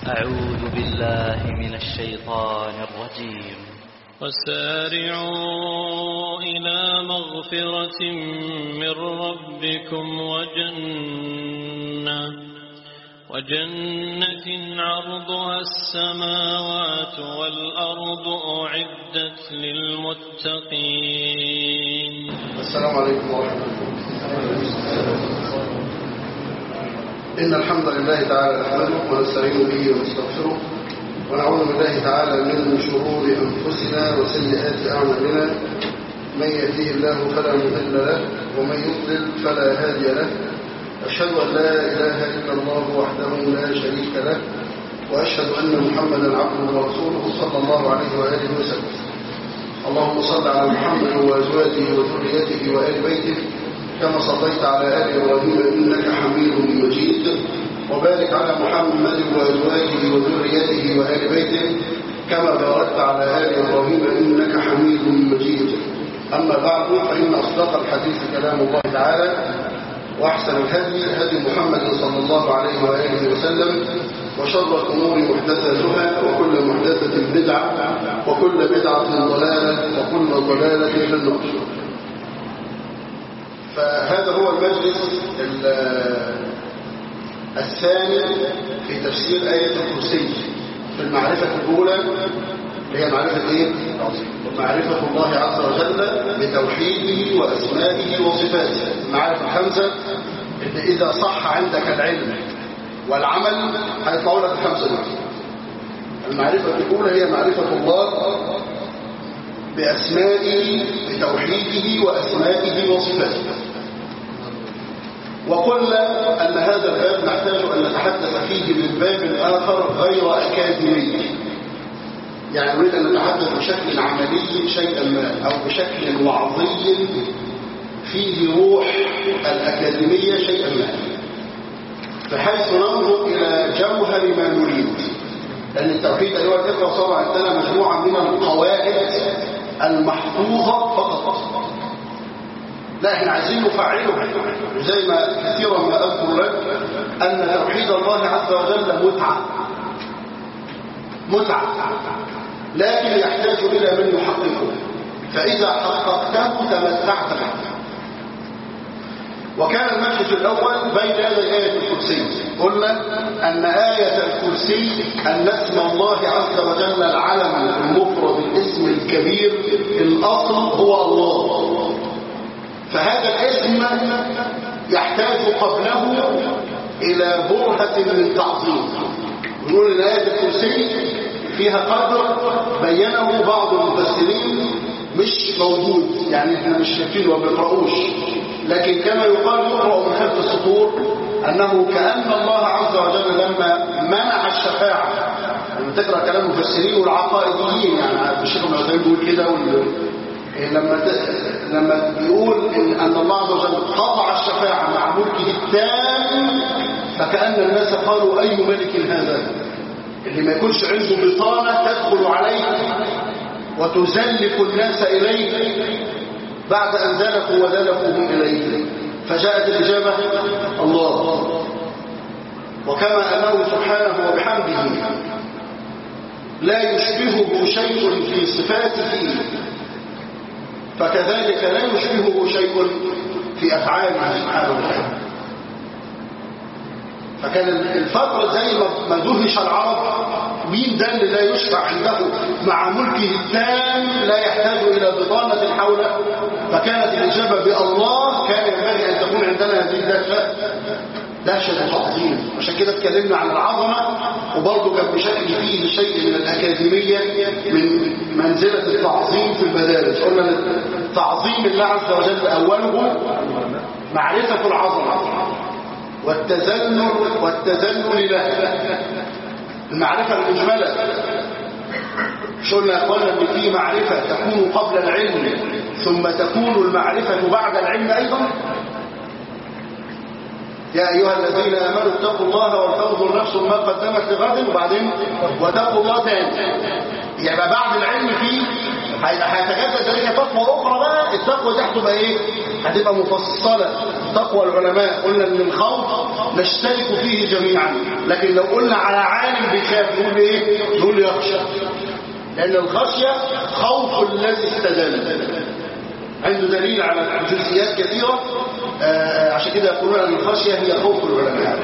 أعوذ بالله من الشيطان الرجيم وسارعوا إلى مغفرة من ربكم وجنة وجنة عرضها السماوات والأرض أعدت للمتقين السلام عليكم ورحمة الله إن الحمد لله تعالى نحمده ونستعين به ونستغفره ونعوذ بالله تعالى من شرور أنفسنا وسيئات أعمالنا من يهديه الله فلا مضل له ومن يضلل فلا هادي له أشهد أن لا إله إلا الله وحده لا شريك له وأشهد أن محمدا عبده ورسوله صلى الله عليه وآله وسلم اللهم صل على محمد وأزواجه وذريته وآل بيته كما صليت على آل إبراهيم إنك حميد مجيد وبارك على محمد وأزواجه وذريته وآل بيته كما باركت على آل إبراهيم إنك حميد مجيد أما بعد فإن أصدق الحديث كلام الله تعالى وأحسن الهدي هدي محمد صلى الله عليه وآله وسلم وشر الأمور محدثاتها وكل محدثة بدعة وكل بدعة ضلالة وكل ضلالة في النار فهذا هو المجلس الثاني في تفسير آية الكرسي في المعرفة الأولى اللي هي معرفة إيه؟ معرفة الله عز وجل بتوحيده وأسمائه وصفاته المعرفة الخمسة اللي إذا صح عندك العلم والعمل هيطلعوا لك الخمسة دول المعرفة الأولى هي معرفة الله بأسمائه بتوحيده وأسمائه وصفاته وقلنا أن هذا الباب نحتاج أن نتحدث فيه من باب آخر غير أكاديمي يعني نريد أن نتحدث بشكل عملي شيئا ما أو بشكل وعظي فيه روح الأكاديمية شيئا ما بحيث ننظر إلى جوهر ما نريد لأن التوحيد أيها الإخوة صار عندنا مجموعة من القواعد المحفوظة فقط لا احنا عايزين نفعله زي ما كثيرا ما أذكر لك أن توحيد الله عز وجل متعة متعة لكن يحتاج إلى من يحققه فإذا حققته تمتعت به وكان المجلس الأول بين يدي آية الكرسي قلنا أن آية الكرسي أن اسم الله عز وجل العلم المفرد الاسم الكبير الأصل هو الله فهذا الاسم يحتاج قبله إلى برهة من تعظيم نقول أن آية الكرسي فيها قدر بينه بعض المفسرين مش موجود يعني احنا مش شايفينه وما بنقراوش لكن كما يقال يقرأ من خلف السطور أنه كأن الله عز وجل لما منع الشفاعة لما تقرأ كلام المفسرين والعقائديين يعني الشيخ ابن عثيمين بيقول كده وال... لما ت... لما بيقول إن, أن الله عز وجل قطع الشفاعة مع ملكه التام فكأن الناس قالوا أي ملك هذا اللي ما يكونش عنده بطانة تدخل عليه وتزلف الناس إليه بعد أن زلفوا وزلفوهم إليه فجاءت الإجابة الله وكما أنه سبحانه وبحمده لا يشبهه شيء في صفاته فكذلك لا يشبهه شيء في أفعاله سبحانه وتعالى فكان الفقر زي ما دهش العرب مين ده اللي لا يشفع عنده مع ملكه التام لا يحتاج إلى بطانة حوله فكانت الإجابة بالله كان ينبغي أن تكون عندنا هذه الدهشة دهشة تعظيم عشان كده اتكلمنا عن العظمة وبرضه كان بشكل فيه شيء من الأكاديمية من منزلة التعظيم في المدارس قلنا تعظيم الله عز وجل أوله معرفة العظمة والتذلل والتذلل له المعرفة المجملة قلنا قلنا ان في معرفة تكون قبل العلم ثم تكون المعرفة بعد العلم أيضا يا أيها الذين آمنوا اتقوا الله ولتنظر نفس ما قدمت لغد وبعدين واتقوا الله تاني يبقى بعد العلم فيه هيتجدد ذلك تقوى أخرى بقى التقوى دي هتبقى إيه؟ هتبقى مفصلة تقوى العلماء قلنا ان الخوف نشترك فيه جميعا لكن لو قلنا على عالم بيخاف نقول ايه نقول يخشى لان الخشيه خوف الذي استدل عنده دليل على جزئيات كثيره آه عشان كده يقولون ان الخشيه هي خوف العلماء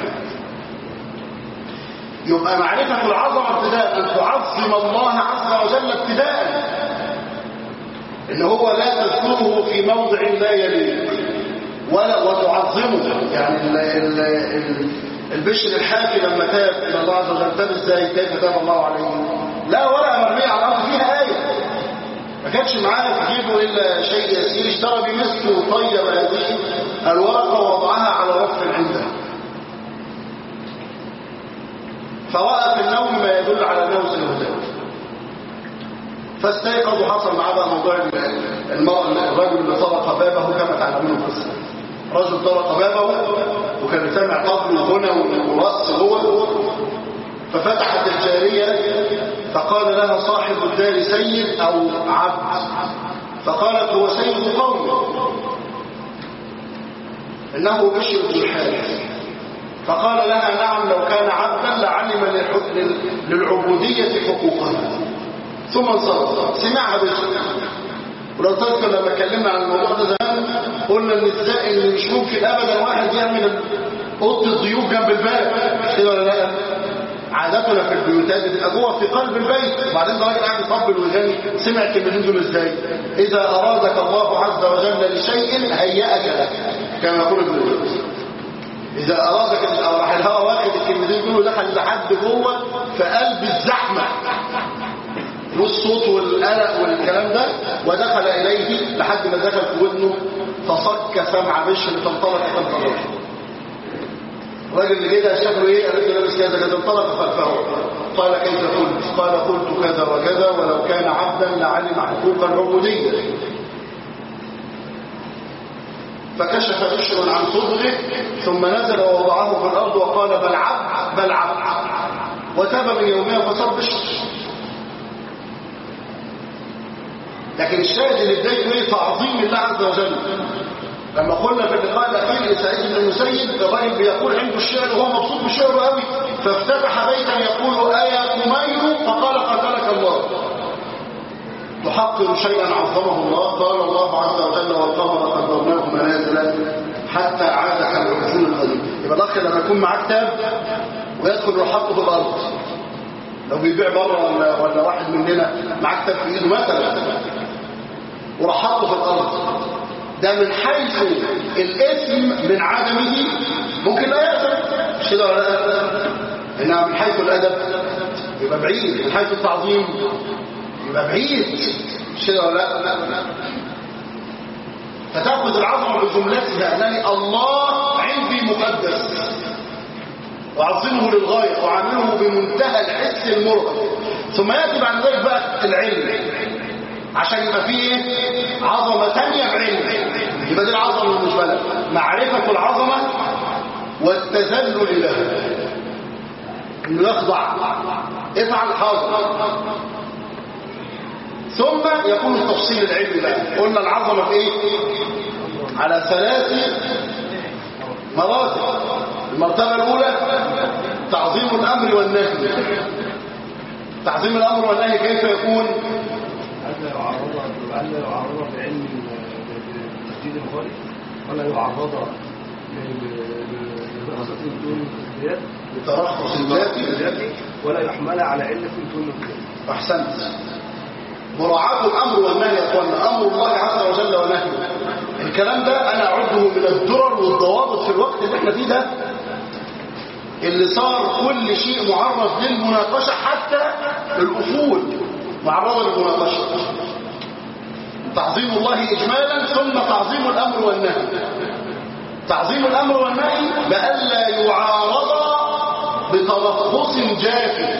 يبقى معرفه العظمه ابتداء ان تعظم الله عز وجل ابتداء ان هو لا تذكره في موضع لا يليق ولا وتعظمه يعني ال ال ال البشر الحافي لما تاب الى الله عز وجل تاب ازاي كيف تاب الله عليه لا ورقه مرميه على الارض فيها ايه ما كانش معاه في جيبه الا شيء يسير اشترى بمثله وطيب هذه الورقه ووضعها على رف عنده فراى في النوم ما يدل على انه سيهدى فاستيقظ وحصل معاه بقى موضوع المرأة الرجل اللي طرق بابه كما تعلمون القصة رجل طرق بابه وكان سامع طبل وغنى ورقص جوه ففتحت الجارية فقال لها صاحب الدار سيد أو عبد فقالت هو سيد قومه إنه بشر بن الحارث فقال لها نعم لو كان عبدا لعلم للعبودية حقوقها ثم انصرف سمعها بشر ولو تذكر لما اتكلمنا عن الموضوع ده زمان قلنا ان ازاي ان مش ممكن ابدا واحد يعمل اوضه الضيوف جنب الباب مش كده ولا لا عادتنا في البيوتات بتبقى جوه في قلب البيت وبعدين ده راجل قاعد يطبل ويغني سمع الكلمتين دول ازاي اذا ارادك الله عز وجل لشيء هيأك له كما يقول ابن الجوزي اذا ارادك راح الهوى واخد الكلمتين دول ودخل لحد جوه في قلب الزحمه والصوت والقلق والكلام ده ودخل إليه لحد ما دخل في ودنه فصك سمع بشر فانطلق خلفه الراجل اللي كده شكله ايه قال له لابس كذا كذا انطلق خلفه قال كيف قلت قال قلت كذا وكذا ولو كان عبدا لعلم حقوق العبوديه فكشف بشر عن صدره ثم نزل ووضعه في الارض وقال بل عبد بل عبد وتاب من يومها فصار بشر لكن الشاهد اللي بدايته ايه تعظيم الله عز وجل لما قلنا في اللقاء الاخير لسعيد بن المسيب الراجل بيقول عنده الشعر وهو مبسوط بشعره قوي فافتتح بيتا يقول ايا قمير فقال قتلك الله تحقر شيئا عظمه الله قال الله عز وجل والقمر قدرناه منازل حتى عاد كالعرجون القديم يبقى الاخ لما يكون معاه كتاب ويدخل يحطه في الارض لو بيبيع بره ولا, ولا واحد مننا معاه كتاب في ايده مثلا وراح حطه في الارض ده من حيث الاسم من عدمه ممكن لا يأثم مش كده ولا لا انما من حيث الادب يبقى بعيد من حيث التعظيم يبقى بعيد مش كده ولا لا فتاخذ العظمه بجملتها انني الله عندي مقدس وعظمه للغايه وعامله بمنتهى الحس المرهق ثم ياتي بعد ذلك بقى العلم عشان يبقى فيه عظمه ثانيه بعلم يبقى دي العظمه المجمله معرفه العظمه والتذلل لها انه يخضع افعل حاضر ثم يكون التفصيل العلمي بقى قلنا العظمه في ايه على ثلاث مراتب المرتبه الاولى تعظيم الامر والنهي تعظيم الامر والنهي كيف يكون هل يعرض هل يعرض بعلم تسديد الخالق ولا يعرض لدراسة دون الذات بترخص الذاتي الذاتي ولا يحمل على علة دون الذات احسنت مراعاة الامر والنهي يا اخوانا امر الله عز وجل ونهيه الكلام ده انا اعده من الدرر والضوابط في الوقت اللي احنا فيه ده اللي صار كل شيء معرض للمناقشة حتى الأصول معرضة للمناقشة تعظيم الله إجمالا ثم تعظيم الأمر والنهي تعظيم الأمر والنهي بألا يعارض بتلخص جاف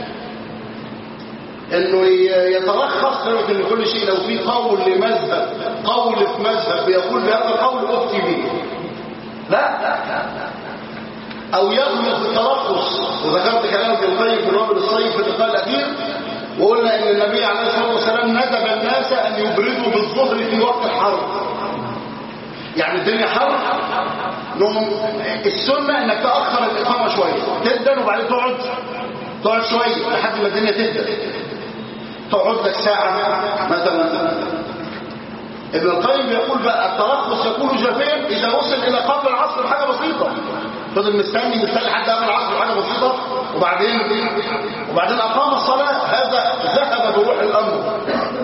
انه يترخص لدرجه ان كل شيء لو في قول لمذهب قول في مذهب بيقول بهذا القول افتي به لا او يغلط الترخص وذكرت كلام ابن القيم في الوابل الصيف في اللقاء الاخير وقلنا ان النبي عليه الصلاه والسلام ندب الناس ان يبردوا بالظهر في وقت الحرب يعني الدنيا حر نقوم السنة انك تأخر الإقامة شوية تبدأ وبعدين تقعد تقعد شوية لحد ما الدنيا تبدأ تقعد لك ساعة مثلا ابن القيم بيقول بقى الترخص يكون جافيا إذا وصل إلى قبل العصر بحاجة بسيطة فضل مستني مستني لحد قبل العصر بحاجة بسيطة وبعدين وبعدين أقام الصلاة هذا ذهب بروح الأمر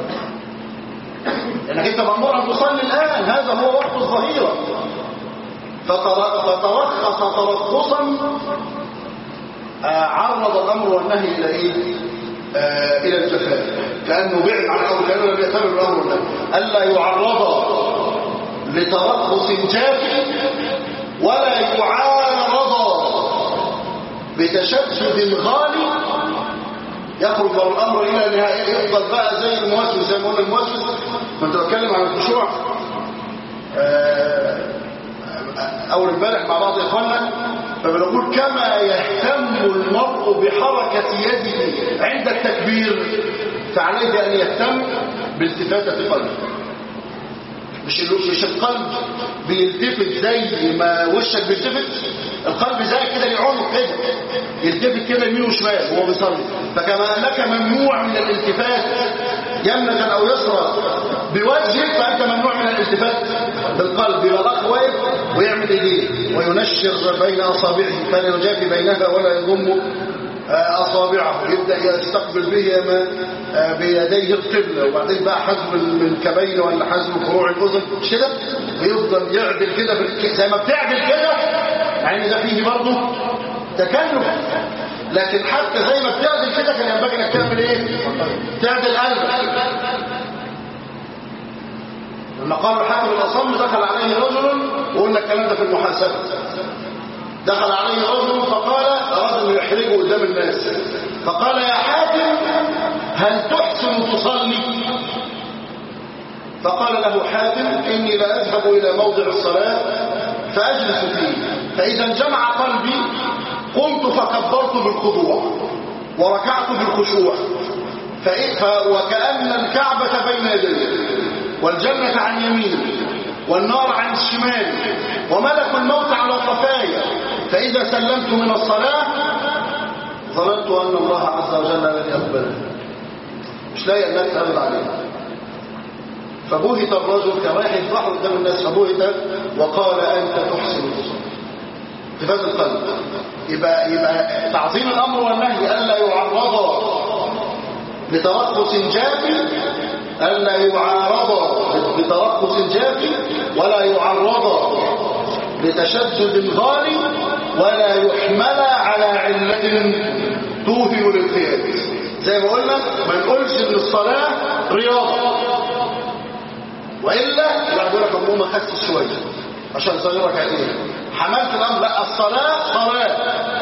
انك انت مأمور ان تصلي الآن هذا هو وقت الظهيرة فتر- فترخص ترخصا آه، عرض الأمر والنهي إلى إيه؟ آه، إلى الجفاف كأنه بعد عن الأمر كأنه لم يأتمر الأمر والنهي ألا يعرض لترخص جاف ولا يعارض بتشدد غالي يخرج الامر الى نهايه يفضل بقى زي الموسوس زي ما قلنا الموسوس كنت بتكلم عن الخشوع آه، اول امبارح مع بعض اخواننا فبنقول كما يهتم المرء بحركه يده عند التكبير فعليه ان يهتم بالتفاته قلبه مش ال- مش القلب بيلتفت زي ما وشك بيلتفت القلب زي كده يعونه كده يلتفت كده يمين وشمال وهو بيصلي فكما انك ممنوع من الالتفات يمنة او يسرى بوجهك فانت ممنوع من الالتفات بالقلب يبقى الاخ واقف ويعمل ايديه وينشر بين اصابعه فلا يجافي بينها ولا يضم آه، أصابعه يبدأ يستقبل بهما آه، بيديه القبلة وبعدين بقى حزم الكبين ولا حزم فروع الأذن مش كده ويفضل يعدل كده بالك- زي ما بتعدل كده يعني ده فيه برضه تكلف لكن حتى زي ما بتعدل كده كان ينبغي انك تعمل ايه تعدل قلبك لما قالوا الحاكم الأصم دخل عليه رجل وقلنا الكلام ده في المحاسبة دخل عليه رجل فقال أراد أن يحرجه قدام الناس فقال يا حاتم هل تحسن تصلي فقال له حاتم إني لا أذهب إلى موضع الصلاة فأجلس فيه فإذا انجمع قلبي قمت فكبرت بالخضوع وركعت بالخشوع فإيه- ف- وكأن الكعبة بين يدي والجنة عن يميني والنار عن الشمال وملك الموت على قفاي فإذا سلمت من الصلاة ظننت أن الله عز وجل لن يقبلها مش لاقي الناس ترد عليه فبهت الرجل كان رايح يفضح قدام الناس فبهت وقال أنت تحسن التصرف اتفاق القلب يبقى يبقى تعظيم الأمر والنهي ألا يعرض بترخص جافي ألا يعارض بترخص جافي ولا يعرض لتشدد غالي ولا يحمل على علة توهن للقياد زي ما قلنا ما نقولش ان الصلاة رياضة وإلا يقول لك أمه خس شوية عشان صغيرك عينيه حملت الأمر لا الصلاة صلاة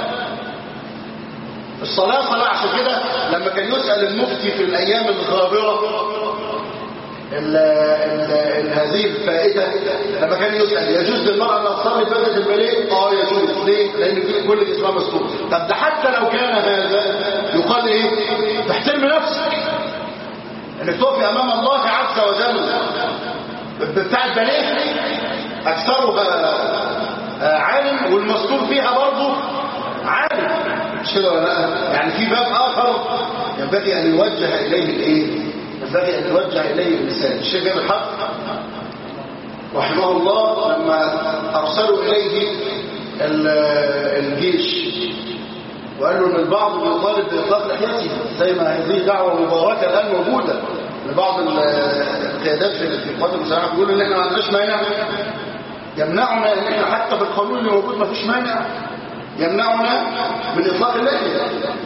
الصلاة صلاة عشان كده لما كان يسأل المفتي في الأيام الغابرة ال ال ال هذه الفائدة لما كان يسأل يجوز للمرأة أن تصلي فائدة المليء؟ اه يجوز ليه؟ لأن في كل الإسلام مسكوت طب ده حتى لو كان هذا يقال إيه؟ تحترم نفسك انك تقفي أمام الله عز وجل بتاع البنات أكثرها آه، عالم والمذكور فيها برضه عالم مش كده ولا لا يعني في باب آخر ينبغي أن يوجه إليه الإيه ينبغي أن يوجه إليه اللسان الشيخ جابر الحق رحمه الله لما أرسلوا إليه ال- الجيش وقالوا ان البعض بيطالب باطلاق لحيته زي ما هذه دعوه مباركه الان موجوده لبعض ال- القيادات في في القوات المسلحه بيقولوا ان احنا ما عندناش مانع يمنعنا ان احنا حتى في القانون اللي موجود ما فيش مانع يمنعنا من اطلاق اللحيه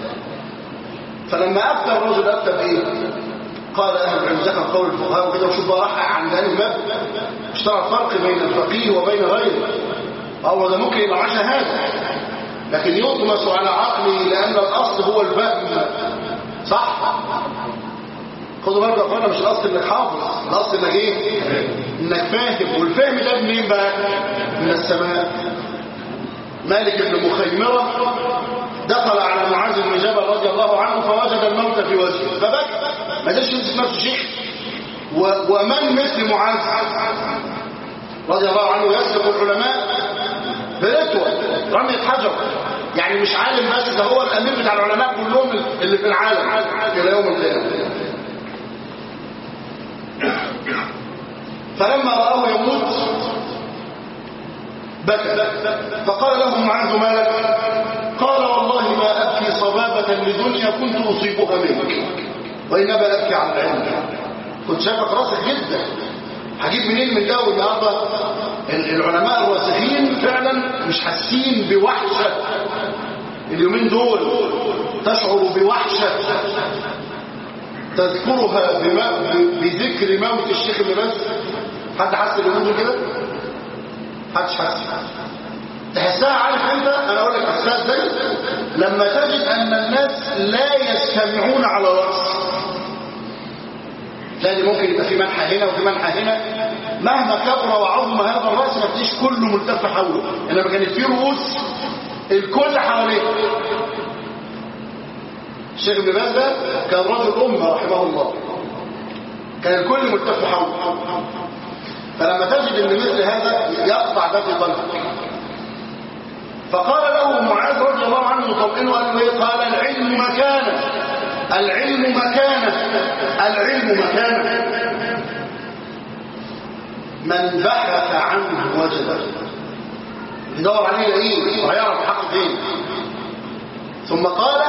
فلما افتى الرجل افتى بايه؟ قال اهل العلم ذكر قول الفقهاء وكده وشوف بقى راح عند انهي باب اشترى الفرق بين الفقيه وبين غيره هو ده ممكن يبقى معاه شهاده لكن يطمس على عقله لأن الأصل هو الفهم صح خدوا بالكم يا اخوانا مش الأصل انك حافظ الأصل انك ايه انك فاهم والفهم ده منين بقى من السماء مالك بن مخيمرة دخل على معاذ بن جبل رضي الله عنه فوجد الموت في وجهه فبكى ما قدرش يمسك نفسه شيخ و- ومن مثل معاذ رضي الله عنه يسبق العلماء برتوة رمية حجر يعني مش عالم بس ده هو الامير بتاع العلماء كلهم اللي في العالم الى يوم القيامه فلما راه يموت بكى فقال له معاذ ما لك قال والله ما ابكي صبابه لدنيا كنت اصيبها منك وانما ابكي على العلم كنت شايفك راسخ جدا هجيب منين من ده والنهارده العلماء الراسخين فعلا مش حاسين بوحشه اليومين دول تشعر بوحشه تذكرها بما بذكر موت الشيخ ابن باز حد حس اليومين دول كده محدش حس تحسها عارف انت انا اقول لك تحسها ازاي لما تجد ان الناس لا يستمعون على رأس تلاقي ممكن يبقى في منحى هنا وفي منحى هنا مهما كبر وعظم هذا الراس ما تلاقيش كله ملتف حوله انما كانت في رؤوس الكل حواليه الشيخ ابن باز ده كان رجل امه رحمه الله كان الكل ملتف حوله فلما تجد ان مثل هذا يقطع ده في قلبك فقال له معاذ رضي الله عنه يطمئنه قال له ايه قال العلم مكانه العلم مكانه العلم مكانه من بحث عنه وجده يدور عليه يلاقيه وهيعرف حق فين ثم قال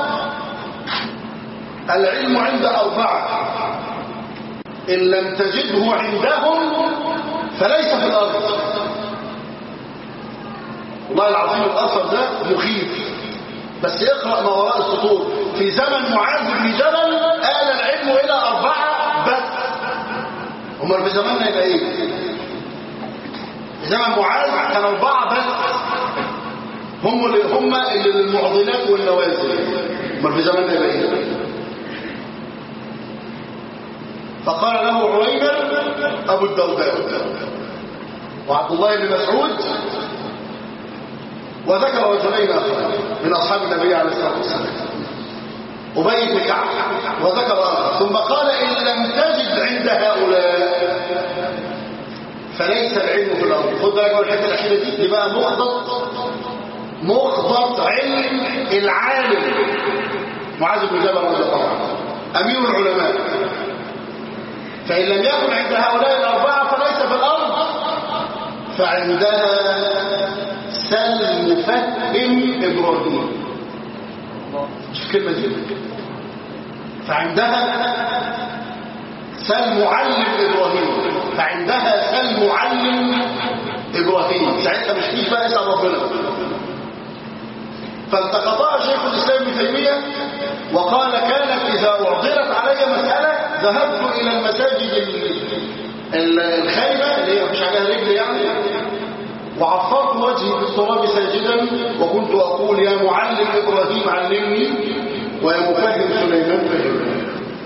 العلم عند أربعة إن لم تجده عندهم فليس في الأرض والله العظيم الأثر ده مخيف بس اقرأ ما وراء السطور في زمن معاذ بن جبل آل العلم إلى أربعة بس امال في زماننا يبقى إيه في زمن معاذ كان أربعة بس هم اللي هم اللي للمعضلات والنوازل امال في زماننا يبقى إيه فقال له عويمر أبو الدرداء وعبد الله بن مسعود وذكر رجلين آخرين من أصحاب النبي عليه الصلاة والسلام أبي بن كعب وذكر آخر ثم قال إن لم تجد عند هؤلاء فليس العلم في الأرض خد بالك من الحته الأخيرة دي دي بقى مخضط مخضط علم العالم معاذ بن جبل رضي الله عنه أمير العلماء فإن لم يكن عند هؤلاء الأربعة فليس في الأرض فعندها سل مفهم إبراهيم شوف الكلمة دي فعندها سل معلم إبراهيم فعندها سل معلم إبراهيم ساعتها مش فيش بقى اسأل ربنا فالتقطها شيخ الإسلام ابن تيمية وقال كانت إذا أعضلت علي مسألة ذهبت إلى المساجد الخايبة اللي هي مفيش عليها رجل يعني وعفرت وجهي بالتراب ساجدا وكنت أقول يا معلم إبراهيم علمني ويا مفهم سليمان فهمني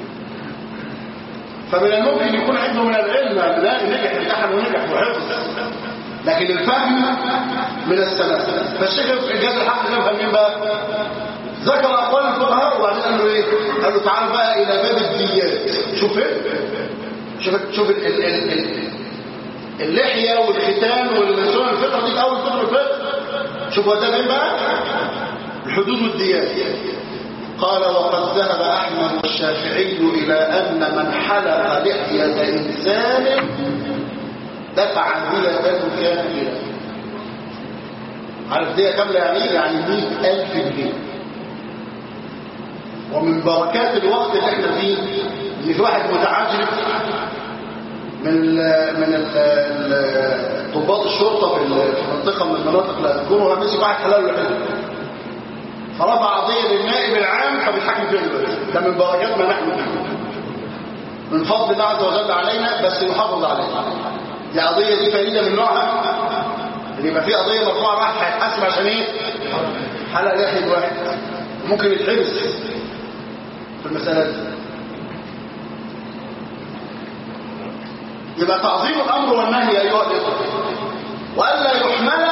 فمن الممكن يكون عنده من العلم لا نجح امتحن ونجح وحفظ لكن الفهم من السماء فالشيخ الجاز الحق جابها مين بقى ذكر اقوال الفقهاء وبعدين قال له ايه قال له تعال بقى الى باب الديات شوف ايه شوف شوف ال ال ال ال اللحيه والختان والسنن الفطره دي في اول فطر الفقه شوف هو ده مين بقى الحدود والديات قال وقد ذهب احمد والشافعي الى ان من حلق لحيه انسان دفع دية كاملة عارف دية كاملة يعني ايه؟ يعني 100000 جنيه ومن بركات الوقت اللي احنا فيه ان في واحد متعجب من ال من ال ضباط الشرطه في منطقه من المناطق اللي اذكرها مسك واحد حلال لحد فرفع قضيه للنائب العام فبيتحكم فيها دلوقتي ده من بركات ما نحن فيه من فضل الله عز وجل علينا بس يحافظ علينا دي قضيه دي فريده من نوعها ان يبقى في قضيه مرفوعه واحد هيتحاسب عشان ايه حلق لحيه واحد ممكن يتحبس في المسألة دي يبقى تعظيم الأمر والنهي أيها الإخوة وألا يحمل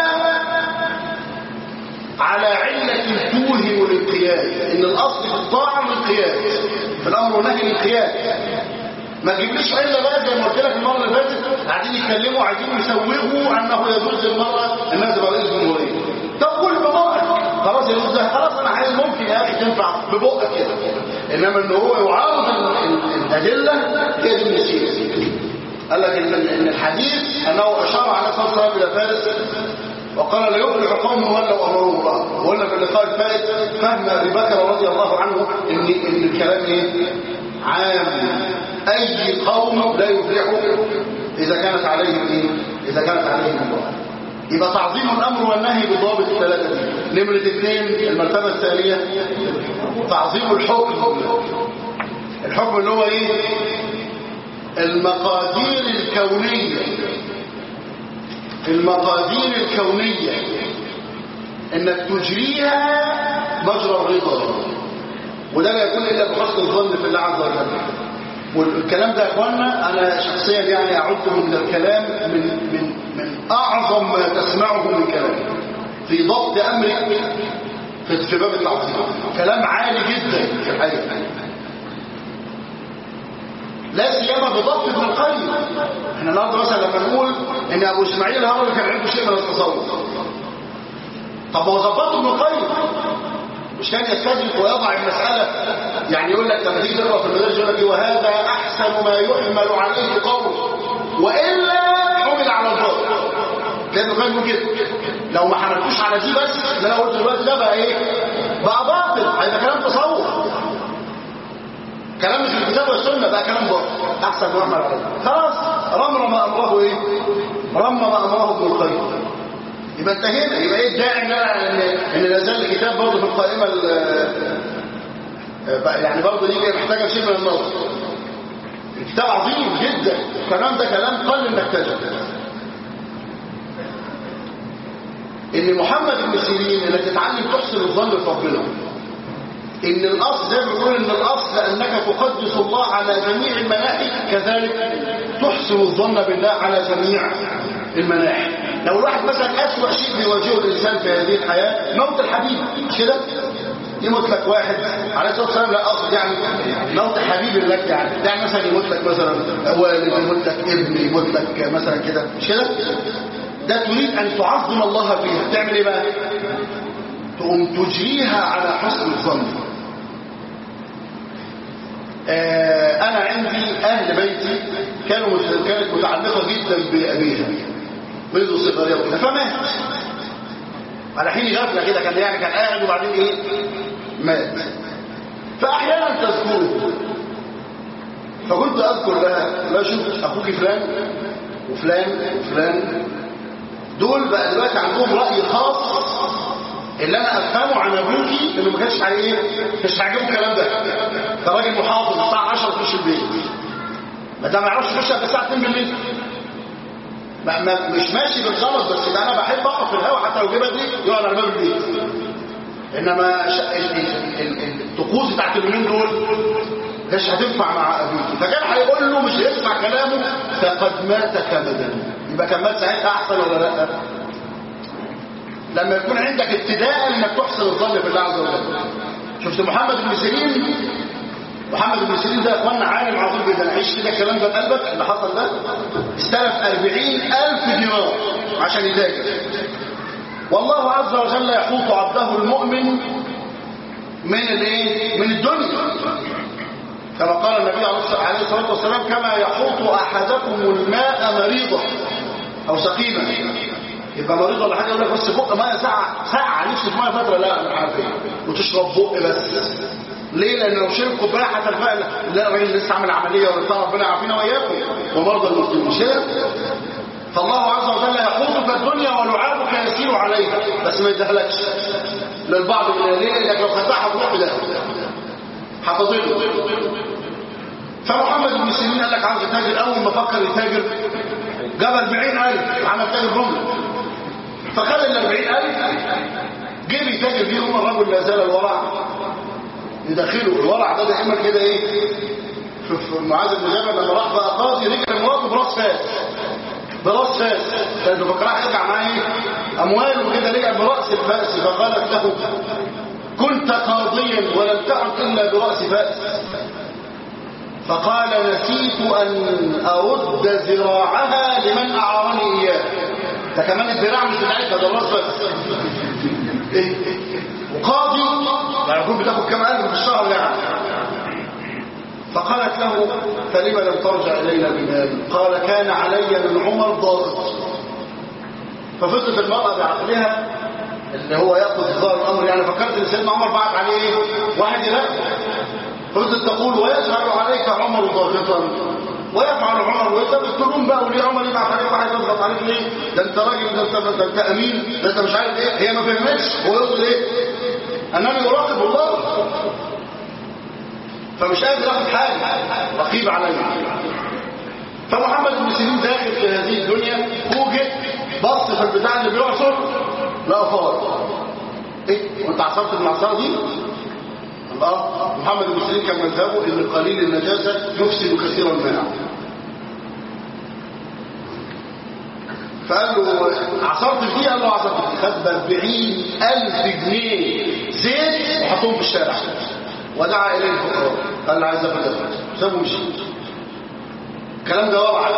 على علة توهم الانقياد إن الأصل في الطاعة الانقياد في الأمر والنهي الانقياد ما تجيبليش الا بقى زي ما قلت لك المره اللي فاتت قاعدين يتكلموا عايزين يسوغوا انه يجوز للمراه انها تبقى رئيس جمهوريه طب قول ببقك خلاص يجوز ده خلاص انا عايز ممكن يا اخي تنفع ببقك كده انما ان هو يعارض ال- ال- الادله هي دي المشكله قال لك ان إن الحديث انه اشار على الصلاه والسلام الى فارس وقال لا يفلح قوم ولوا امرهم الله وقلنا في اللقاء الفائت فهم ابي بكر رضي الله عنه ان ان الكلام ايه عام اي قوم لا يفلحوا اذا كانت عليهم ايه اذا كانت عليهم امراه يبقى تعظيم الامر والنهي بالضوابط الثلاثه دي نمره اثنين المرتبه الثانيه تعظيم الحكم الحكم اللي هو ايه المقادير الكونيه المقادير الكونية انك تجريها مجرى الرضا وده لا يكون الا بحسن الظن في الله عز وجل والكلام ده يا اخوانا انا شخصيا يعني اعده من الكلام من من من اعظم ما تسمعه من كلام في ضبط امرك في في باب التعظيم كلام عالي جدا في الحقيقه لا سيما بضبط ابن القيم احنا النهارده مثلا لما نقول ان ابو اسماعيل الهروي كان عنده شيء من التصوف طب هو ظبطه ابن القيم مش كان يستدرك ويضع المساله يعني يقول لك لما تيجي تقرا في المدارس يقول لك إيه، وهذا احسن ما يحمل عليه قول والا حمل على الباطل كان ابن القيم يقول كده لو ما حملتوش على دي بس اللي انا قلته دلوقتي ده بقى ايه بقى باطل هيبقى كلام تصوف كلام مش الكتاب والسنه بقى كلام باطل احسن ما يحمل عليه خلاص رمرم امره ايه رمم امره ابن القيم يبقى انتهينا يبقى ايه الداعي ان انا ان ان لا زال الكتاب برضه في القائمه ال- بقى يعني برضه دي محتاجه شيء من النظر الكتاب عظيم جدا الكلام ده كلام قل انك تجد ان محمد بن سيرين اللي تتعلم تحسن الظن في ربنا ان الاصل زي ما بيقول ان الاصل انك تقدس الله على جميع المناحي كذلك تحسن الظن بالله على جميع المناحي لو الواحد مثلا اسوأ شيء بيواجهه الانسان في هذه الحياه موت الحبيب مش كده يموت لك واحد عليه الصلاه والسلام لا اقصد يعني موت حبيب لك يعني يعني مثلا يموت لك مثلا والد يموت لك ابن يموت لك مثلا كده مش كده ده تريد ان تعظم الله فيها تعمل ايه بقى تقوم تجريها على حسن الظن آه، انا عندي اهل بيتي كانوا كانت متعلقه جدا بابيها منذ صغرها وكده فمات على حين غفله كده كان يعني كان قاعد وبعدين ايه مات فاحيانا تذكره فكنت اذكر لها لا شوف اخوك فلان وفلان وفلان دول بقى دلوقتي عندهم راي خاص اللي انا افهمه عن ابوكي انه ما كانش عليه ايه مش عاجبه الكلام ده ده راجل محافظ الساعه 10 تخش البيت ما ده ما يعرفش يخش قبل الساعه 2 بالليل ما ما مش ماشي بالغلط بس ده انا بحب اقف في الهواء حتى لو جبت دي يقعد على باب البيت انما ش... ال- ال- ال- الطقوس بتاعت اليومين دول مش هتنفع مع ابوكي فكان هيقول له مش هيسمع كلامه فقد مات كمدا يبقى كان مات ساعتها احسن ولا لا لما يكون عندك ابتداء انك تحسن الظن في الله عز وجل شفت محمد بن سيرين محمد بن سيرين ده يا اخوانا عالم عظيم جدا عيش كده الكلام ده بقلبك اللي حصل ده استلف 40000 دينار عشان يتاجر والله عز وجل يحوط عبده المؤمن من الايه من الدنيا كما قال النبي عليه الصلاه والسلام كما يحوط احدكم الماء مريضا او سقيما يبقى مريض ولا حاجه يقول لك بس بق ميه ساعه ساعه نفسك ميه فتره لا مش عارف ايه وتشرب بق بس ليه لان لو شرب كوبايه هتلفق لا الراجل لسه عامل عمليه ولا بتاع ربنا يعافينا واياكم ومرضى المسلمين مش كده فالله عز وجل يحوطك الدنيا ولعابك يسير عليها بس ما يدهلكش للبعض من ليه لانك لو خدتها هتروح بده هتضل فمحمد بن سيرين قال لك عاوز يتاجر اول ما فكر يتاجر جاب 40000 عمل تاجر جمله فخد ال 40000 جه بيتاجر بيهم الرجل لا زال الورع يدخله الورع ده دايما كده ايه شوف معاذ بن جبل لما راح بقى قاضي رجع مراته براس فاس براس فاس كان فكرها يرجع معاه ايه اموال وكده رجع براس الفاس فقالت له كنت قاضيا ولم تعد الا براس فاس فقال نسيت أن أرد ذراعها لمن أعارني إياه ده كمان الذراع مش بتاعتها ده الراس بس إيه؟ وقاضي يعني يكون بتاخد كام ألف في الشهر يعني فقالت له فلم لم ترجع إلينا بمال قال كان علي من عمر ضاغط ففضلت المرأة بعقلها اللي هو يأخذ ظاهر الأمر يعني فكرت ان سيدنا عمر بعت عليه ايه واحد لا فضلت تقول ويجعل عليك عمر ضاغطا ويفعل عمر ويثبت تقولون بقى وليه عمر يبعت عليك واحد يضغط عليك ليه ده انت راجل ده انت ده انت امين ده انت مش عارف ايه هي ما فهمتش هو يقصد ايه انني اراقب الله فمش قادر ياخد حاجه رقيب عليا فمحمد بن سيرين داخل في هذه الدنيا فوجئ بص في البتاع اللي بيعصر لا فار ايه وانت عصرت من العصاره دي الله محمد بن سيرين كان مذهبه ان قليل النجاسه يفسد كثير الماء فقال له عصرت فيه قال له عصرت فيه خد ب 40000 جنيه زيت وحطهم في الشارع ودعا اليه الفقراء قال له عايز اخد الفلوس سابه مشي الكلام ده وقع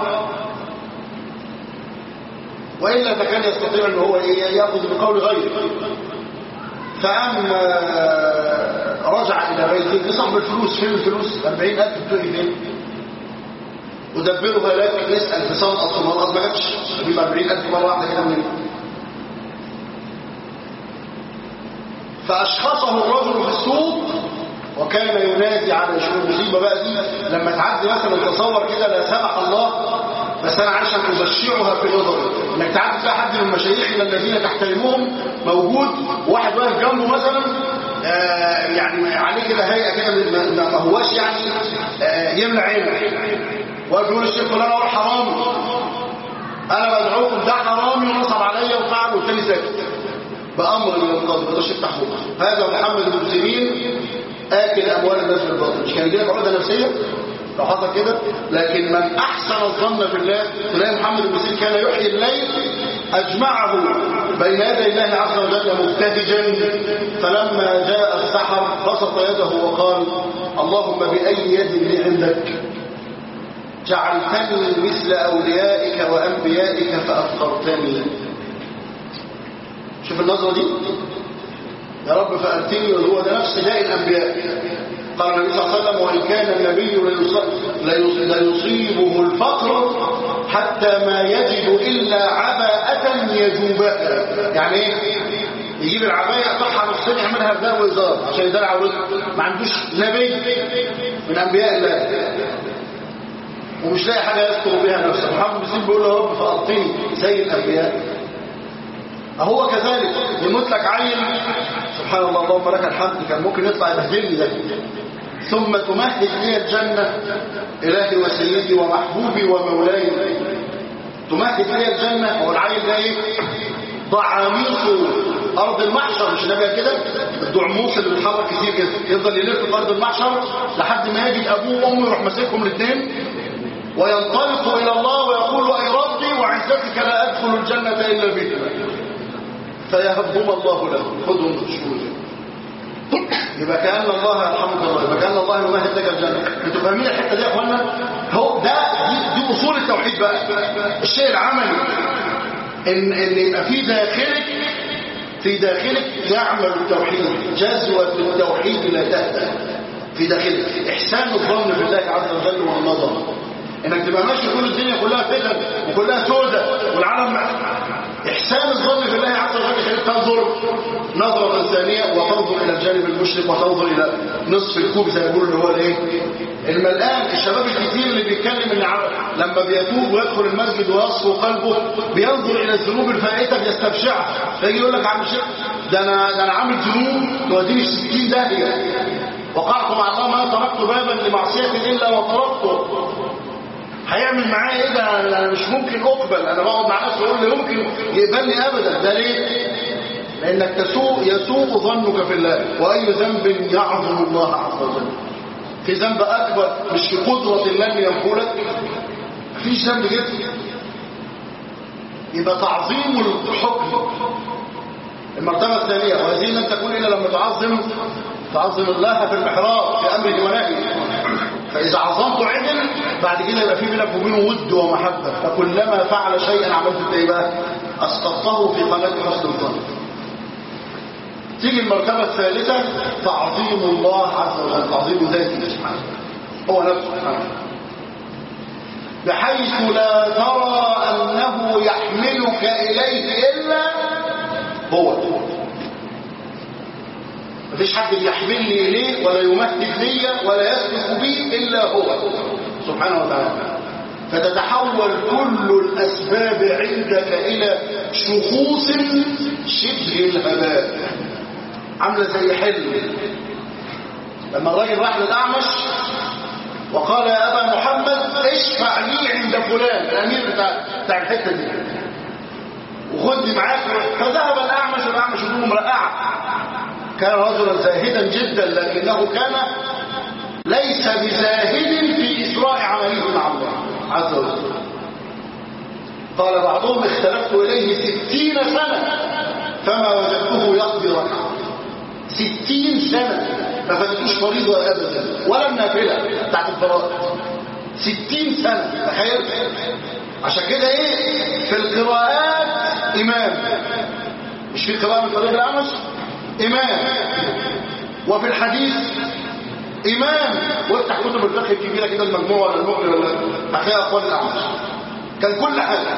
وإلا فكان يستطيع ان هو يأخذ بقول غيره فقام رجع إلى بيته لصاحب الفلوس فين الفلوس 40000 بتوعي فين ودبرها لك نسأل في صوت أصلا ما جاتش يبقى 40000 مرة واحدة كده منين فأشخصه الرجل في السوق وكان ينادي على شؤون المصيبة بقى دي لما تعدي مثلا تصور كده لا سمح الله بس انا عشان ابشعها في نظري انك تعدي تلاقي حد من مشايخنا الذين تحترمهم موجود واحد واقف جنبه مثلا آه يعني عليه كده هيئه كده ما ما هواش يعني آه يملى عينه واقف يقول الشيخ فلان هو حرامي انا بدعوكم ده حرامي ونصب عليا وفعل والتاني ساكت بامر من القاضي ما تقدرش تفتح بقه هذا محمد بن سيرين اكل اموال الناس بالباطل مش كان يجيلك عقده نفسيه لو حصل كده لكن من احسن الظن بالله تلاقي محمد بن سيرين كان يحيي الليل اجمعه بين يدي الله عز وجل مبتهجا فلما جاء السحر بسط يده وقال اللهم باي يد لي عندك جعلتني مثل اوليائك وانبيائك فافقرتني شوف النظره دي يا رب فأرتني وهو ده نفس داء الأنبياء قال النبي صلى الله عليه وسلم وإن كان النبي ليصيبه الفقر حتى ما يجد إلا عباءة يجوبها يعني ايه يجيب العباية يقطعها نصين يعملها بدار وإزار عشان يدار عورته ما عندوش نبي من أنبياء الله ومش لاقي حاجة يذكر بها نفسه محمد بن سيب بيقول له يا رب فأرطني زي الأنبياء هو كذلك يموت لك عيل سبحان الله اللهم لك الحمد كان ممكن يطلع يبهدلني ده ثم تمهد لي الجنة إلهي وسيدي ومحبوبي ومولاي تمهد لي الجنة هو العيل ده ايه ضعاميص أرض المحشر مش نبقى كده الضعموس اللي بيتحرك كتير كده يفضل يلف في أرض المحشر لحد ما يجد أبوه وأمه يروح ماسكهم الاثنين وينطلق إلى الله ويقول أي ربي وعزتك لا أدخل الجنة إلا بك فيهبهم الله له خذهم شهودا يبقى كأن الله يرحمك الله يبقى كأن الله يمهد لك الجنة انتوا فاهمين الحتة دي يا اخوانا هو ده دي, دي اصول التوحيد بقى الشيء العملي ان ان يبقى في داخلك في داخلك يعمل التوحيد جزوة التوحيد لا تهدى في داخلك احسان الظن بالله عز وجل والنظر انك تبقى ماشي كل الدنيا كلها فتن وكلها سودة والعالم إحسان الظن في الله عز وجل خليك تنظر نظرة ثانية وتنظر إلى الجانب المشرق وتنظر إلى نصف الكوب زي ما يقولوا اللي هو الإيه؟ الملآن الشباب الكتير اللي بيتكلم إن لما بيتوب ويدخل المسجد ويصفو قلبه بينظر إلى الذنوب الفائتة بيستبشعها فيجي يقول لك عم شيخ ده أنا ده أنا عامل ذنوب توديني في 60 داهية وقعت مع الله ما تركت بابا لمعصية إلا وطرقته هيعمل معايا ايه ده انا مش ممكن اقبل انا بقعد مع ناس يقول لي يمكن يقبلني ابدا ده ليه لانك تسوء يسوء ظنك في الله واي ذنب يعظم الله عز وجل في ذنب اكبر مش في قدره الله ان ينفولك مفيش ذنب كده يبقى تعظيم الحكم المرتبه الثانيه وهذه لن تكون الا لما تعظم تعظم الله في المحراب في امره ونهيه فإذا عظمته عدل بعد كده يبقى في بينك وبينه ود ومحبة فكلما فعل شيئا عملت انت ايه بقى أسقطته في قناة حسن الظن تيجي المرتبة الثالثة تعظيم الله عز وجل تعظيم ذاته سبحانه هو نفسه سبحانه بحيث لا ترى أنه يحملك إليه إلا هو مفيش حد بيحملني إليه ولا يمهد لي ولا يسلك بي إلا هو سبحانه وتعالى فتتحول كل الأسباب عندك إلى شخوص شبه الهباء عاملة زي حلم لما الراجل راح للأعمش وقال يا أبا محمد اشفع لي عند فلان الأمير بتاع, بتاع الحتة دي وخدني معاك فذهب الأعمش والأعمش هدومه مرقعة كان رجلا زاهدا جدا لكنه كان ليس بزاهد في إسراء عمله مع الله عز وجل قال بعضهم اختلفت إليه ستين سنة فما وجدته يقضي ركعة ستين سنة ما فاتتوش فريضة أبدا ولا النافلة بتاعت الفرائض ستين سنة تخيل عشان كده ايه في القراءات إمام مش في قراءة من طريق الأعمش إمام وفي الحديث إمام وافتح كتب الفقه الكبيرة كده المجموعة ولا المؤمن ولا هتلاقي أقوال الأعمش كان كل حاجة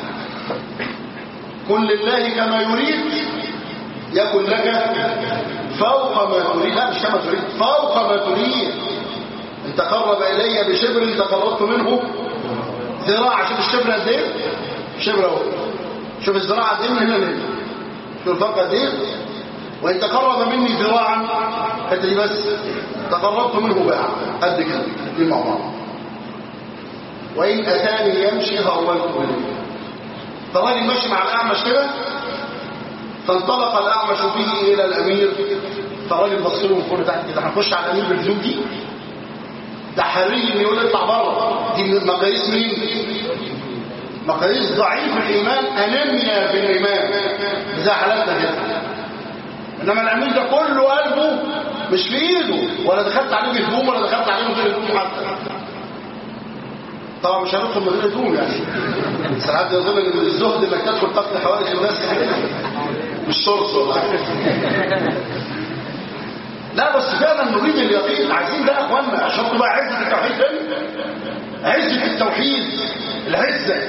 كن لله كما يريد يكن لك فوق ما تريد لا مش كما تريد فوق ما تريد ان تقرب الي بشبر تقربت منه ذراع شوف الشبر قد ايه شبر اهو شوف الذراع قد ايه من هنا لهنا شوف الفرق قد ايه وان تقرب مني ذراعا الحته دي بس تقربت منه باع قد كده دي مع بعض وان اتاني يمشي هرولت اليه فالراجل ماشي مع الاعمش كده فانطلق الأعمش به إلى الأمير فالراجل بص له من فوق تحت كده هنخش على الأمير بالهدوم دي ده حري إن يقول اطلع بره دي مقاييس مين؟ مقاييس ضعيف الإيمان أنميا بالإيمان زي حالاتنا كده إنما الأمير ده كله قلبه مش في إيده ولا دخلت عليه بهدوم ولا دخلت عليه من غير هدوم حتى طبعا مش هندخل من غير هدوم يعني ساعات يظن ان من الزهد انك تدخل قتل حوادث الناس مش شرط والله لا بس فعلا نريد اليقين عايزين ده يا اخوانا عشان تبقى عزه التوحيد تاني عزه التوحيد العزه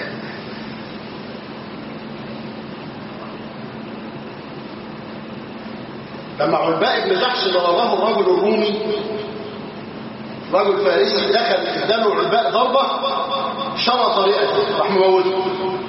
لما عباء بن جحش ضربه الرجل الرومي رجل فارسي دخل اداله عباء ضربه شرط رئته راح مموته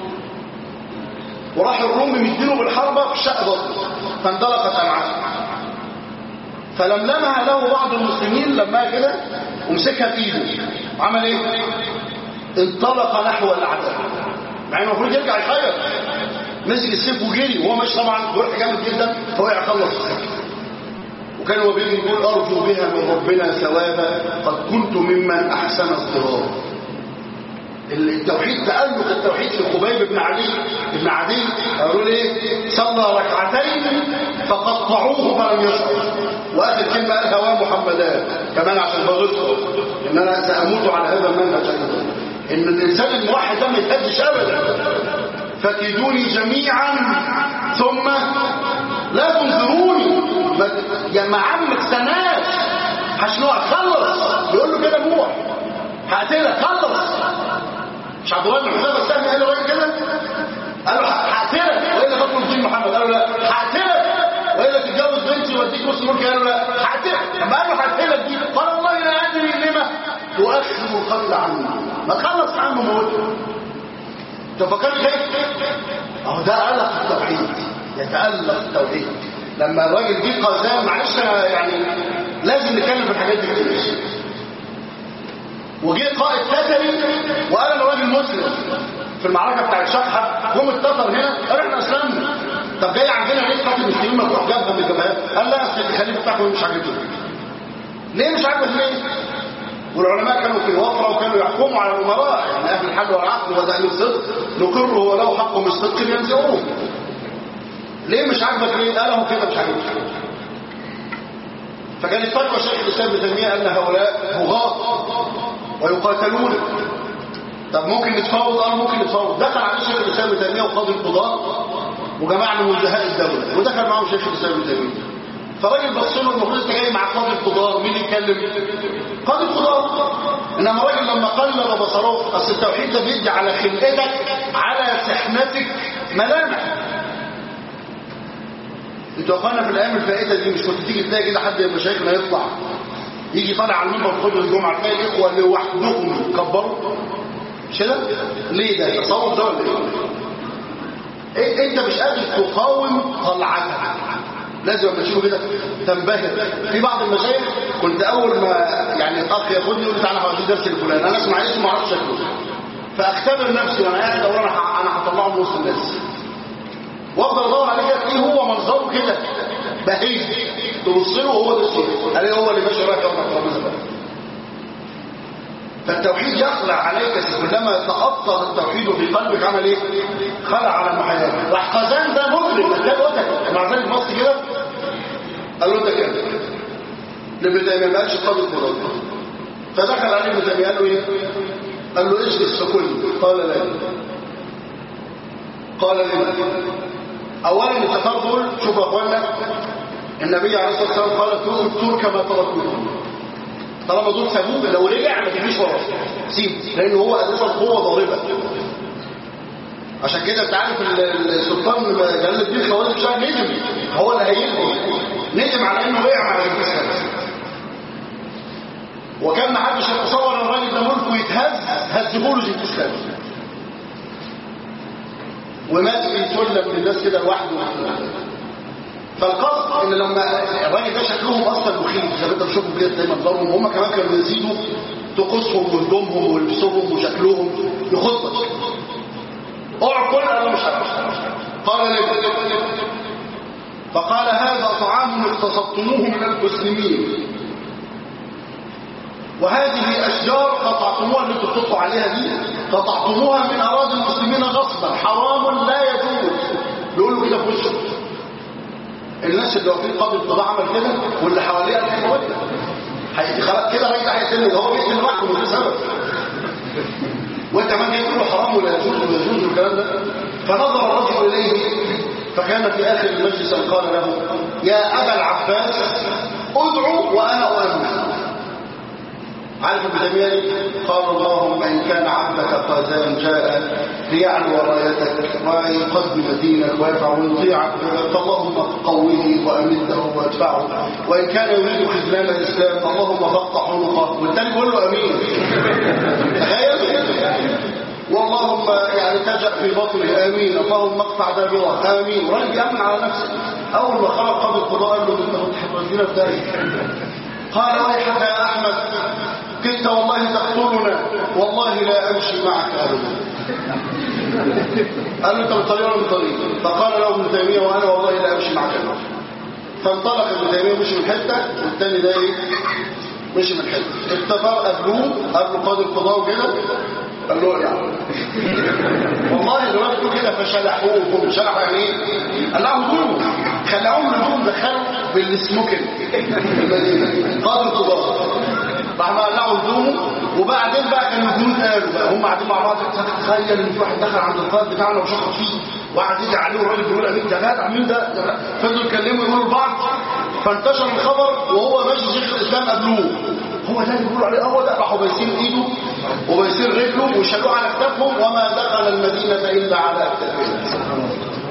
وراح الروم مدينه بالحربة في شق بطنه فاندلقت معاه فلملمها له بعض المسلمين لما كده ومسكها في ايده عمل ايه انطلق نحو الاعداء مع انه المفروض يرجع يخير مسك السيف وجري وهو ماشي طبعا جرح جامد جدا فوقع خلص السيف وكان هو بيجي يقول ارجو بها من ربنا ثوابا قد كنت ممن احسن الضرار التوحيد تألق التوحيد في خبيب بن علي بن عدي قالوا ايه صلى ركعتين فقطعوه فلم يشعر واخر كلمه قالها ومحمدان كمان عشان بغيظه ان انا ساموت على هذا المنهج ايضا ان الانسان الموحد ده ما يتهدش ابدا فكيدوني جميعا ثم لا تنظروني يا ما عم استناش هشنوع خلص بيقول له كده نوح هقتلك خلص مش عبد الله بن حذيفه السهمي قال له راجل كده قال له هقتلك والا تطلب دين محمد قال له لا هقتلك والا تتجوز بنتي واديك نص ملكي قال له لا هقتلك لما قال له هقتلك دي قال والله لا ادري لما تؤخر القتل عني ما تخلص عنه موته انت فكرت كيف اهو ده قلق التوحيد يتألق التوحيد لما الراجل جه قزام معلش يعني لازم نتكلم في الحاجات دي كتير وجه قائد تتري وقال انا راجل مسلم في المعركه بتاعت شقحه جم التتر هنا قالوا احنا اسلمنا طب جاي عندنا ليه قاتل المسلمين ما تروح جابهم الجبهات قال لا اصل الخليفه بتاعكم مش عاجبني ليه مش عاجبك ليه والعلماء كانوا في الوفره وكانوا يحكموا على الامراء يعني اهل الحل والعقل وذهل الصدق نقره ولو حقه مش صدق ينزعوه ليه مش عاجبك ليه قال اهو كده مش عاجبك فكانت فتوى شيخ الاسلام ابن تيميه ان هؤلاء بغاة ويقاتلون طب ممكن نتفاوض اه ممكن نتفاوض دخل عليه شيخ الاسلام ابن تيميه وقاضي القضاه وجماعه من وجهاء الدوله ودخل معاهم شيخ الاسلام ابن تيميه فراجل بص له المفروض انت جاي مع قاضي القضاه مين يتكلم قاضي القضاه انما راجل لما قلل بصره اصل التوحيد ده بيدي على خلقتك على سحنتك ملامح انتوا يا اخوانا في الايام الفائته دي مش كنت تيجي تلاقي كده حد من مشايخنا يطلع يجي طالع على المنبر في خطبه الجمعه تلاقي الاخوه لوحدهم كبروا مش كده ليه ده تصور ده ولا ايه إيه؟ انت مش قادر تقاوم طلعتها لازم لما تشوفه كده تنبهر في بعض المشايخ كنت اول ما يعني الاخ ياخدني يقول لي تعالى هوديك درس الفلاني انا اسمع اسمه ما اعرفش شكله فاختبر نفسي وانا قاعد اقول انا ه- انا هطلعه من وسط الناس وافضل ادور عليه كده ايه هو منظره كده بهيج تبص له هو ده الشيخ الاقي هو اللي ماشي رايح يقعد على الترابيزه بقى فالتوحيد يخلع عليك كلما تأثر التوحيد في قلبك عمل ايه خلع على محياك واحقزان ده مجرم ده وتك مع ذلك بص كده قال له انت كده لابن تيميه ما قالش قاضي القضاء فدخل عليه ابن تيميه قال له ايه قال له اجلس فكل قال لا قال لما اولا التتار دول شوفوا يا اخوانا النبي عليه الصلاه والسلام قال اتركوا الترك ما تركوه طالما دول سابوه لو رجع ما تجيش وراه سيب لان هو اساسا قوه ضاربه عشان كده انت عارف ال- السلطان جلال الدين خوارج شاه ندم هو اللي هيلغي ندم على انه وقع مع جنكيز خان وكان ما حدش يتصور ان الراجل ده ملكه يتهز هزه له جنكيز خان ومات في سلم من الناس كده لوحده فالقصد ان لما الراجل ده شكلهم اصلا مخيف زي ما انت بتشوفوا كده دايما ضربهم هم كمان كانوا يزيدوا طقوسهم وهدومهم ولبسهم وشكلهم يخطك اقعد كل انا مش عارف قال لي فقال هذا طعام اغتصبتموه من المسلمين وهذه اشجار قطعتموها اللي انتوا بتطلعوا عليها دي قطعتموها من اراضي المسلمين غصبا حرام لا يجوز بيقولوا كده في وشه الناس اللي واقفين قاضي القضاء عمل كده واللي حواليه قال كده وده هيدي خلاص كده راجل هيقتل ده هو بيقتل لوحده من غير سبب وانت كمان جاي تقول له حرام ولا يجوز ولا يجوز والكلام ده فنظر الرجل اليه فكان في اخر المجلس أن قال له يا ابا العباس ادعو وانا اؤمن عارف ابن تيميه قال اللهم ان كان عبدك قازان جاء ليعلو رايتك ويقدم دينك ويرفع ويطيعك فاللهم قويه وامده وادفعه وان كان يريد خذلان الاسلام اللهم فقط عنقه والتاني بيقول له امين تخيل واللهم يعني تجأ في بطنه امين اللهم اقطع دابره امين وراجل يامن على نفسه اول ما خرج قاضي القضاء قال له انت هتحرجنا في ذلك قال ويحك يا احمد كنت والله تقتلنا والله لا امشي معك ابدا قال له انت من طريق ولا من طريق فقال له ابن تيميه وانا والله لا امشي معك ابدا فانطلق ابن تيميه ومشي من حته والتاني ده ايه مشي من حته اتفق قابلوه قابلوا قاضي القضاء وكده قال له يعني والله الراجل كده فشلحوهم شلحوا يعني ايه قال لهم هدوم خلعوهم هدوم دخلوا بالسموكن المدينه قاضي القضاء راح ما قلعوا هدومه وبعدين بقى كانوا الجنود قالوا بقى هم قاعدين مع بعض تخيل ان في واحد دخل عند القائد بتاعنا وشخط فيه وقعد يدعي عليه والراجل بيقول امين ده جدع مين ده ده- فضلوا يتكلموا يقولوا لبعض فانتشر الخبر وهو ماشي شيخ الاسلام قابلوه هو ده اللي بيقولوا عليه هو ده راحوا بايسين ايده وبايسين رجله وشالوه على كتافهم وما دخل المدينه الا على كتافهم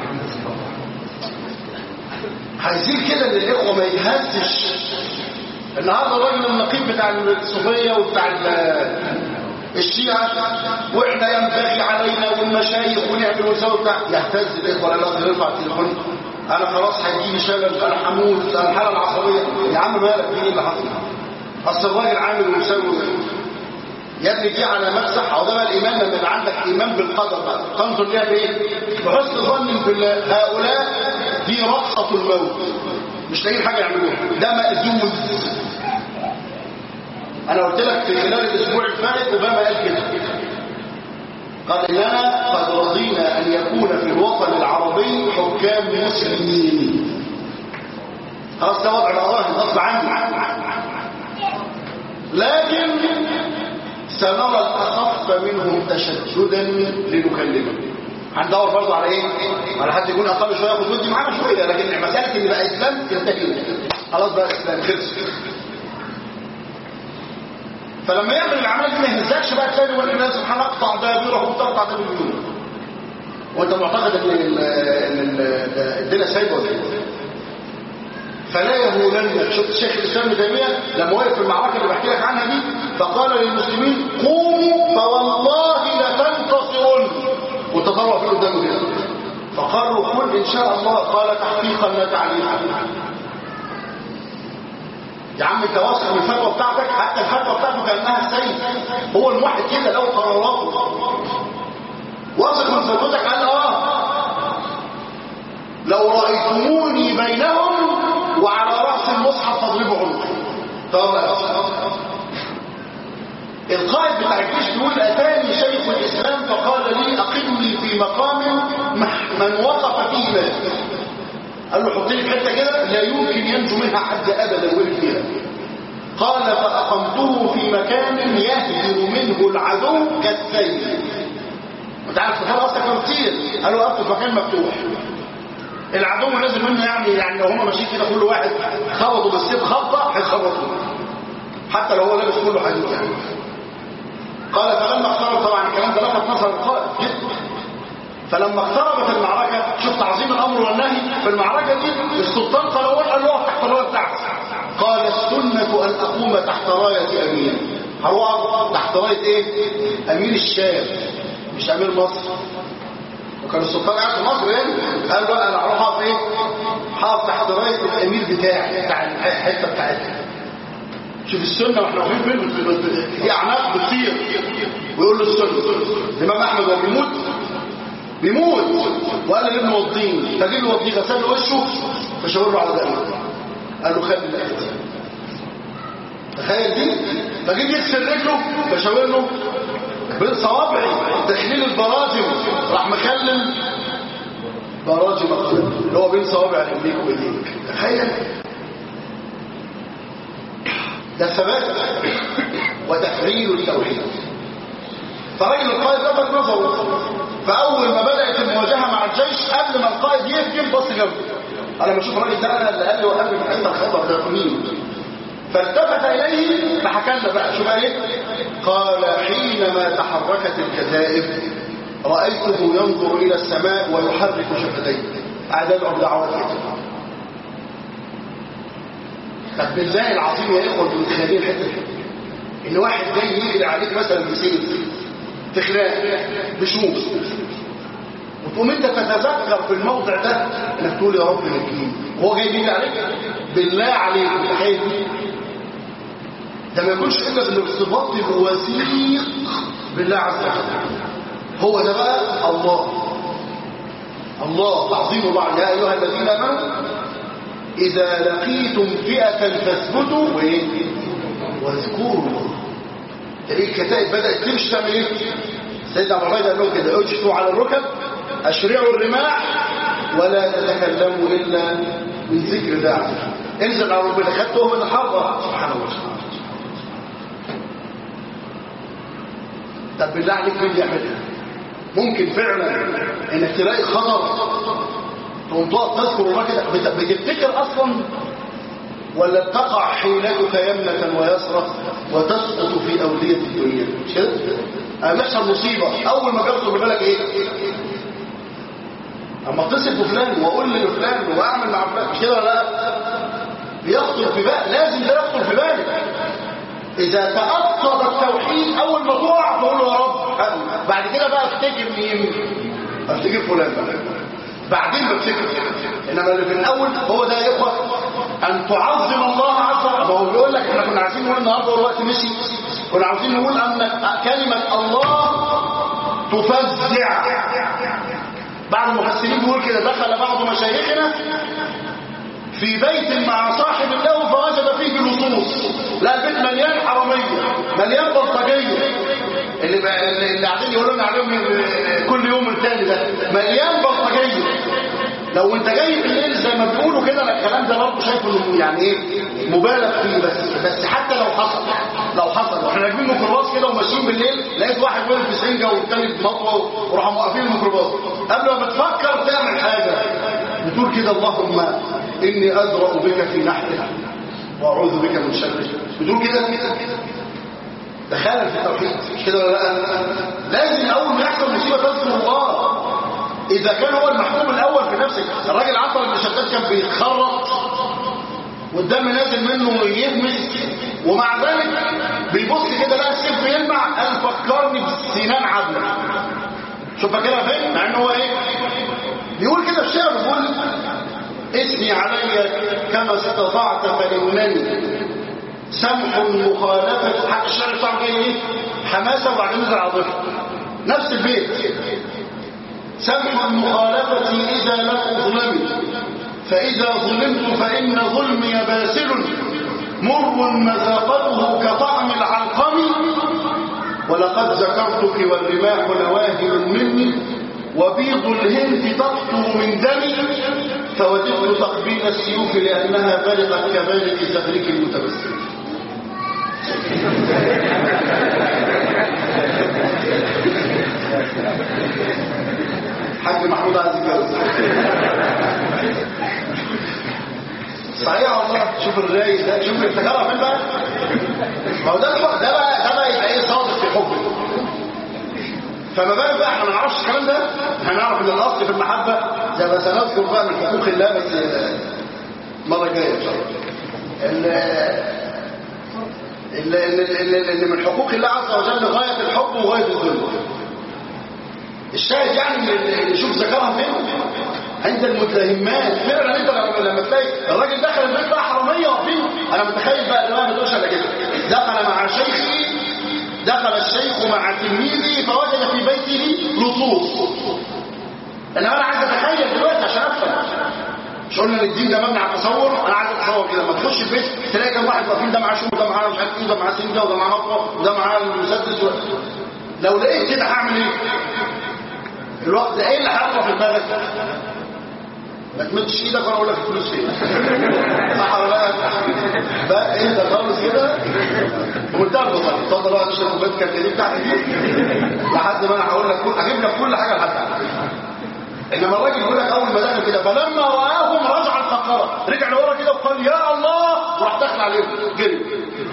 عايزين كده ان الاخوه ما يتهزش النهارده الراجل النقيب بتاع الصوفيه وبتاع ال- الشيعة واحنا ينبغي علينا والمشايخ ونعمل ونسوي بتاع يهتز الاخوه لا لا يرفع التليفون انا خلاص هيجيلي شلل انا هموت انا الحاله العصبيه يا عم مالك في ايه اللي حصل اصل الراجل عامل ومسوي يا ابني دي علامات صح وده بقى الايمان لما يبقى عندك ايمان بالقدر بقى تنظر ليها بايه؟ بحسن ظن بالله هؤلاء دي رقصه الموت مش لاقيين حاجه يعملوها ده مأذون انا قلت لك في خلال الاسبوع الفائت اوباما قال كده قال اننا قد رضينا ان يكون في الوطن العربي حكام مسلمين خلاص ده وضع الأراهن غصب عني لكن سنرى الأخف منهم تشددا لنكلمه هندور برضه على ايه؟ على حد يكون اقل شويه ياخد ودي معانا شويه لكن مساله ان بقى اسلام تنتهي خلاص بقى اسلام خلص فلما يعمل العمل دي ما يهزكش بقى تلاقي يقول الناس سبحان الله اقطع دابيره وتقطع دابيره وانت معتقد ان ال- ان ال- الدنيا سايبه ولا ايه؟ فلا يهولن شفت شيخ الاسلام ابن تيميه لما وقف في المعركه اللي بحكي لك عنها دي فقال للمسلمين قوموا فوالله لتنتصرن والتطوع في قدامه كده فقالوا قل ان شاء الله قال تحقيقا لا تعليقا يا عم انت واثق من الفتوى بتاعتك حتى الفتوى بتاعته كانها سيد هو الواحد كده له قراراته واثق من فتوتك قال اه لو رايتموني بينهم وعلى راس المصحف تضربوا عنقي طب القائد بتاع الجيش بيقول اتاني شيخ الاسلام فقال لي اقمني في مقام مح- من وقف فيه مات قال له حط لي في حته كده لا يمكن ينجو منها حد ابدا ولا فيها قال فاقمته في مكان يهجر منه العدو كالسيل انت عارف الخطر اصلا كانوا كتير قالوا وقفوا في مكان مفتوح العدو نازل منه يعني يعني لو هم ماشيين كده كل واحد خبطوا بالسيف خبطه هيخبطوا حتى لو هو لابس كله حديد يعني قال فلما اقترب طبعا الكلام ده لفت نظر القائد جدا فلما اقتربت المعركة شوف تعظيم الأمر والنهي في المعركة دي السلطان قرار قال له تحت الراية بتاعتي قال السنة أن أقوم تحت راية أمير هروح تحت راية إيه؟ أمير الشام مش أمير مصر وكان السلطان قاعد في مصر يعني قال له أنا هروح أقف إيه؟ هقف تحت راية الأمير بتاعي بتاع الحتة بتاعتي شوف السنة واحنا واقفين فين بت- بت- في أعناق بتطير ويقول له السنة الإمام أحمد وهو بيموت بيموت وقال لابنه وضيني فجيب له وضيه غسل له وشه فشاور له على دقنه قال له خلي الاكل تخيل دي فجيب يغسل رجله فشاور له بين صوابعي تخليل البراجم راح مخلل براجم القلب اللي هو بين صوابع رجليك وايديك تخيل ده ثبات وتفعيل التوحيد فراجل القائد لفت نظره فاول ما بدات المواجهه مع الجيش قبل ما القائد يهجم بص جنبه انا بشوف الراجل ده انا اللي قال لي وقبل ما حته الخطر ده مين فالتفت اليه فحكى لنا بقى شو بقى ايه قال حينما تحركت الكتائب رايته ينظر الى السماء ويحرك شفتيه قاعد يدعو بدعوات كده طب بالله العظيم يا اخوه انتوا متخيلين الحته دي ان واحد جاي يجري عليك مثلا بسيف في خناق بشوك وتقوم انت تتذكر في الموضع ده انك تقول يا رب نجيني وهو جاي بيجي عليك بالله عليك متخيل ده ما يكونش الا بالارتباط الوثيق بالله عز وجل هو ده بقى الله الله تعظيم الله يا ايها الذين امنوا اذا لقيتم فئه فاثبتوا وايه واذكروا الله تلاقي الكتائب بدات تمشي تعمل ايه سيدنا ابو عبيده قال لهم كده اجتوا على الركب اشرعوا الرماح ولا تتكلموا الا من ذكر الله عز وجل انزل على ربنا خدته من الحرب سبحانه وتعالى طب بالله عليك مين يعملها ممكن فعلا انك تلاقي خطر تقوم تقف تذكر الله كده بت- بتفتكر اصلا ولا تقع حيلتك يمنة ويسرى وتسقط في أولية الدنيا مش كده؟ أما بيحصل مصيبة أول ما بيخطر ببالك إيه؟ أما اتصل بفلان وأقول لفلان وأعمل مع فلان مش كده ولا لا؟ بيخطر في بالك لازم ده يخطر في بالك إذا تأثر التوحيد أول ما تقع تقول له يا رب حلو. بعد كده بقى افتكر مين؟ افتكر فلان بقى بعدين بفتكر انما اللي في الاول هو ده يا اخوه ان تعظم الله عز وجل ما هو بيقول لك احنا كنا عايزين نقول النهارده والوقت مشي كنا عاوزين نقول ان كلمه الله تفزع بعض المفسرين بيقول كده دخل بعض مشايخنا في بيت مع صاحب له فوجد فيه لصوص لا البيت مليان حراميه مليان بلطجيه اللي بقى اللي قاعدين يقولوا لنا عليهم كل يوم التاني ده مليان بلطجيه لو انت جاي بالليل زي ما بيقولوا كده انا الكلام ده برضه شايفه انه يعني ايه مبالغ فيه بس بس حتى لو حصل لو حصل واحنا راكبين ميكروباص كده وماشيين بالليل لقيت واحد وقف في سنجه والتاني في مطوه وراحوا موقفين الميكروباص قبل ما بتفكر تعمل حاجه بتقول كده اللهم اني ادرا بك في نحرها واعوذ بك من شره بتقول كده دخلت في التوحيد مش كده ولا لا لازم اول ما يحصل مصيبه تذكر الله اذا كان هو المحكوم الاول في نفسك الراجل عطل بن شداد كان بيتخرط والدم نازل منه يهمس ومع ذلك بيبص كده لقى السيف بيلمع قال فكرني بسنان عبله شوف فاكرها فين مع ان هو ايه بيقول كده الشعر بيقول اثني علي كما استطعت فانني سمح مخالفة حق الشعر بتاعه جاي ايه حماسة وبعدين نزل عاطفة نفس البيت سمح مخالفتي إذا لم أظلمي فإذا ظلمت فإن ظلمي باسل مر مذاقته كطعم العلقم ولقد ذكرتك والرماح نواهل مني وبيض الهند تقطر من دمي فوددت تقبيل السيوف لأنها بلغت كبالغ زهرك المتبسم حاج محمود عايز يتجوز صحيح والله شوف الراي ده شوف افتكرها فين بقى ما هو ده بقى ده بقى ده بقى يبقى ايه صادق في حبه فما بالك بقى احنا ما نعرفش الكلام ده هنعرف ان الاصل في المحبه زي ما سنذكر بقى من حقوق الله بس المره الجايه ان شاء الله ال ال ال ان من حقوق الله عز وجل غايه الحب وغايه الذل الشاهد يعني اللي يشوف ذكرها فين عند المتهمات فعلا انت لما لما تلاقي الراجل دخل البيت بقى حراميه واقفين انا متخيل بقى اللي ما بتقولش الا كده دخل مع شيخه دخل الشيخ مع تلميذه فوجد في بيته لصوص انما انا عايز اتخيل دلوقتي عشان افهم مش قلنا ان الدين ده مبني على التصور انا عايز اتصور كده لما تخش البيت تلاقي كم واحد واقفين ده معاه شوم وده معاه مش عارف ايه وده معاه سنجه وده معاه مطوه وده معاه المسدس و... لو لقيت كده هعمل ايه؟ الوقت ده ايه اللي هيطلع في دماغك؟ ما تمدش ايدك وانا اقول لك الفلوس فين صح ولا لا؟ بقى اهدى خالص كده بمنتهى البساطه اتفضل بقى نشرب كوبايه الكركديه بتاعتي دي لحد ما انا هقول لك كل اجيب لك كل حاجه لحد انما الراجل يقول لك اول ما دخل كده فلما راهم رجع الفقره رجع لورا كده وقال يا الله وراح داخل عليهم جري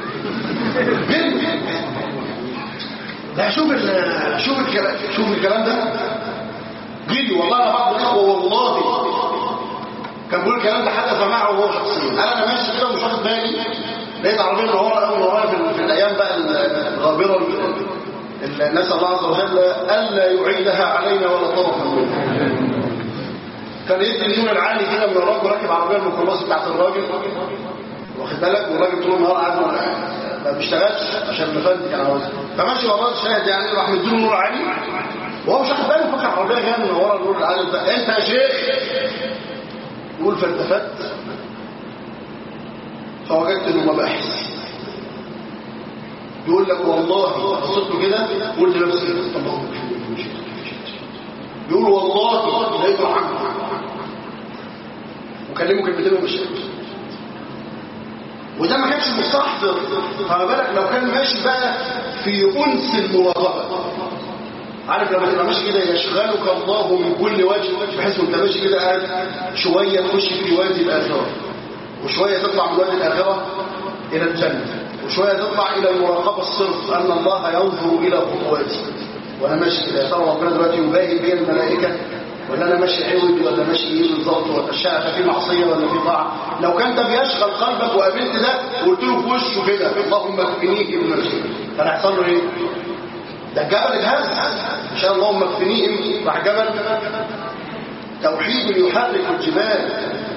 جري لا شوف شوف الكلام شوف الكلام ده جري والله انا بعض الاخوه والله كان بيقول الكلام ده حدث معه وهو شخصيا انا انا ماشي كده ومش واخد بالي لقيت عربيه من ورا قوي ورايا في, في الايام بقى الغابره اللي نسال الله عز وجل الا يعيدها علينا ولا طرفا منها كان يدي النور العالي كده من الراجل راكب عربيه الميكروباص بتاعت الراجل واخد بالك والراجل طول النهار قاعد ما بيشتغلش عشان المفند كان عاوزها فماشي وراه الشاهد يعني راح مديله نور عالي وهو مش واخد باله فاكر عربيه جايه من ورا النور العالي ده انت يا شيخ يقول فالتفت فوجدت انه مباحث يقول لك والله بصيت له كده قلت لنفسي اللهم يقول والله لا يدرى عنه وكلمه كلمتين ومشي وده ما كانش مستحضر فما بالك لو كان ماشي بقى في انس المراقبه عارف لما تبقى ماشي كده يشغلك الله من كل وجه بحيث وانت ماشي كده قاعد شويه تخش في وادي الاخره وشويه تطلع من وادي الاخره الى الجنه وشويه تطلع الى المراقبه الصرف ان الله ينظر الى خطواتي وانا ماشي كده يا ترى ربنا دلوقتي يباهي بين الملائكه ولا انا ماشي عوج ولا ماشي ايه بالظبط ولا الشقه في معصيه ولا في طاعه لو كان ده بيشغل قلبك وقابلت ده وقلت له في وشه كده اللهم اكفنيه بمشيئتك كان هيحصل له ايه؟ ده الجبل اتهز ان شاء الله اللهم اكفنيهم راح جبل توحيد يحرك الجبال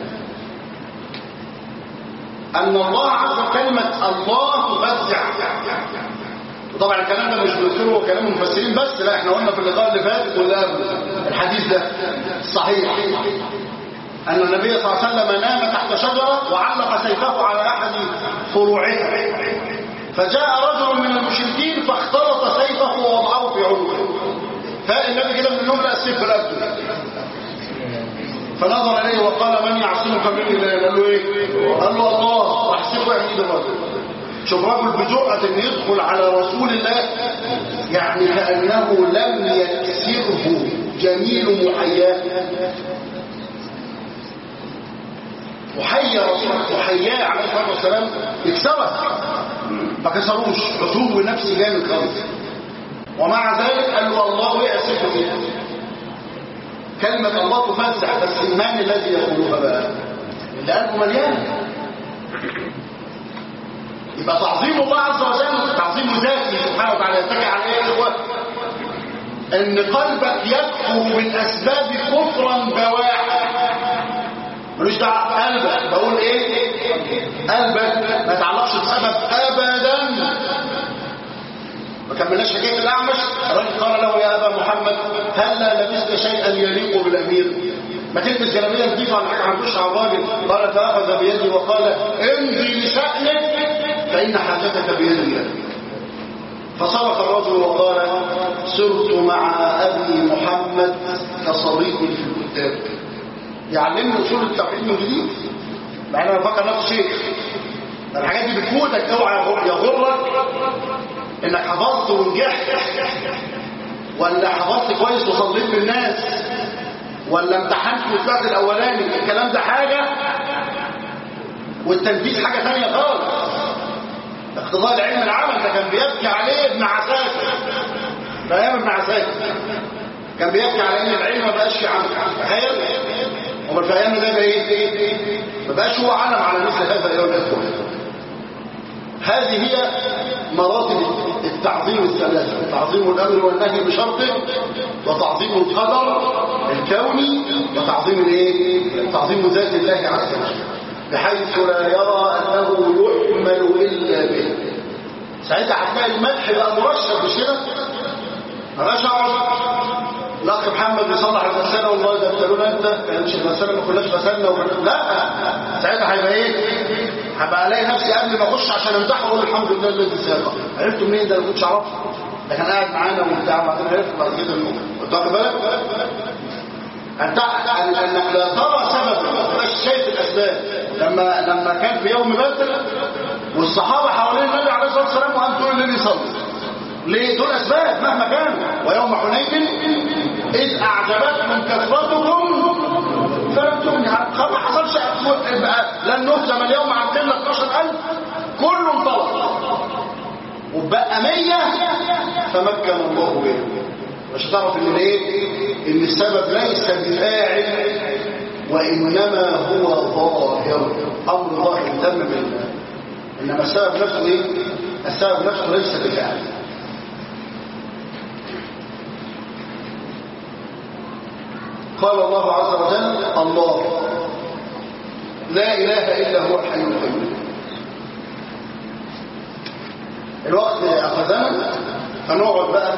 ان الله عز كلمه الله فزع وطبعا الكلام ده مش بنذكره كلام المفسرين بس لا احنا قلنا في اللقاء اللي فات واللي قبله الحديث ده صحيح ان النبي صلى الله عليه وسلم نام تحت شجره وعلق سيفه على احد فروعها فجاء رجل من المشركين فاختلط سيفه ووضعه في عنقه فالنبي كده من النوم لقى السيف في رقبته فنظر اليه وقال من يعصمك من الله قال له ايه قال له الله راح السيف وقع في ايد الرجل شوف رجل بجرأة ان يدخل على رسول الله يعني كأنه لم يكسره جميل محياه محيا رسول محياه عليه الصلاة والسلام يكسرها ما كسروش عتوب نفسي جامد خالص ومع ذلك قال له الله يأسف فيها كلمة الله تفزع بس من الذي يقولها بقى اللي قلبه مليان يبقى تعظيم الله عز وجل تعظيم ذاته سبحانه وتعالى يتكي على ايه يا اخوان ان قلبك يكفر بالاسباب كفرا بواحا ملوش دعوه قلبك بقول ايه قلبك ما يتعلقش بسبب ابدا ما كملناش حكايه الاعمش الراجل قال له يا ابا محمد هلا لبست شيئا يليق بالامير ما تلبس جلابيه نظيفه على حاجه هنخش على الراجل قال فاخذ بيدي وقال امضي لشانك فان حاجتك بيد الله فصرف الرجل وقال سرت مع ابي محمد كصديق في الكتاب يعلمني اصول التوحيد من جديد مع انا بفكر نفسي شيخ الحاجات دي بتفوتك اوعى يغرك انك حفظت ونجحت ولا حفظت كويس وصليت بالناس ولا امتحنت وطلعت الاولاني الكلام ده حاجه والتنفيذ حاجه ثانيه خالص اقتضاء العلم العمل ده كان بيبكي عليه ابن عساكر في ايام ابن عساكر كان بيبكي على ان العلم ما بقاش في عمل تخيل امال في ايامنا ده بقى ايه ما بقاش هو علم على مثل هذا ايها الاخوه هذه هي مراتب التعظيم الثلاثة تعظيم الأمر والنهي بشرطه وتعظيم القدر الكوني وتعظيم الايه تعظيم ذات الله عز وجل بحيث لا يرى أنه يحمل إلا به ساعتها هتلاقي المدح بقى مرشد مش كده ما بقاش اقعد الاخ محمد بيصلح الغساله والله ده ابتلونا انت كانش الغساله ما كناش غسلنا وكنا لا ساعتها هيبقى ايه هبقى الاقي نفسي قبل ما اخش عشان امدحه اقول الحمد لله الذي ساق عرفتوا منين ده ما كنتش اعرفه ده كان قاعد معانا وبتاع بعدين عرفت بعد كده انه انت واخد بالك انت انك لا ترى سبب ما تبقاش شايف الاسباب لما لما كان في يوم بدر والصحابه حوالين النبي عليه الصلاه والسلام وقام طول الليل يصلي ليه دول اسباب مهما كانوا ويوم حنين اذ اعجبتكم كثرتكم فلم تغن ما حصلش لن نهزم اليوم عن قله 12000 كله انطلق وبقى 100 تمكن الله به مش هتعرف ان ايه ان السبب ليس بفاعل وانما هو ظاهر امر ظاهر تم من انما السبب نفسه ايه السبب نفسه ليس بفاعل قال الله عز وجل الله لا إله إلا هو الحي القيوم الوقت أخذنا فنقعد بقى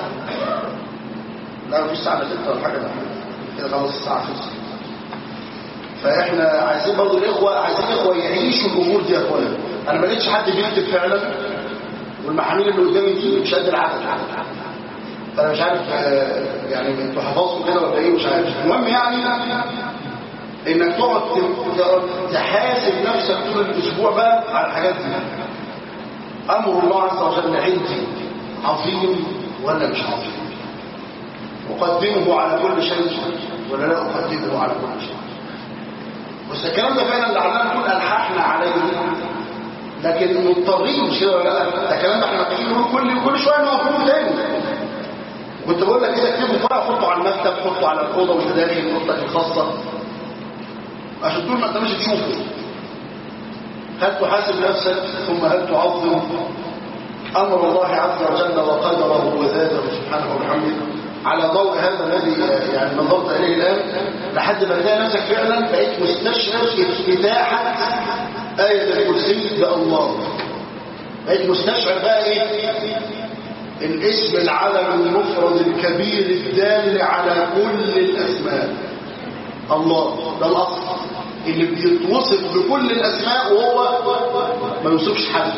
لا مفيش ساعة ستة ولا حاجة ده كده خلاص الساعة خلصت فإحنا عايزين برضو الإخوة عايزين الإخوة يعيشوا الأمور دي يا أخوانا أنا ما لقيتش حد بيكتب فعلا والمحامين اللي قدامي دي مش قد العدد فانا مش عارف يعني انتوا حفظتوا كده ولا ايه مش عارف المهم يعني انك تقعد تحاسب نفسك طول الاسبوع بقى على الحاجات دي امر الله عز وجل عندي عظيم ولا مش عظيم اقدمه على كل شيء ولا لا اقدمه على كل شيء بس الكلام ده فعلا لعلنا نكون الححنا عليه لكن مضطرين مش كده ولا لا ده الكلام ده احنا محتاجين نقول كل كل شويه نقول تاني كنت بقول لك كده اكتبه فرع حطه على المكتب حطه على الاوضه وانت داخل اوضتك الخاصه عشان طول ما انت ماشي تشوفه هل تحاسب نفسك ثم هل تعظم امر الله عز وجل وقدره وذاته سبحانه وبحمده على ضوء هذا الذي يعني نظرت اليه الان لحد ما تلاقي نفسك فعلا بقيت مستشعر اتاحه ايه الكرسي بالله بقيت مستشعر بقى ايه الاسم العلم المفرد الكبير الدال على كل الاسماء الله ده الاصل اللي بيتوصف بكل الاسماء وهو ما يوصفش حد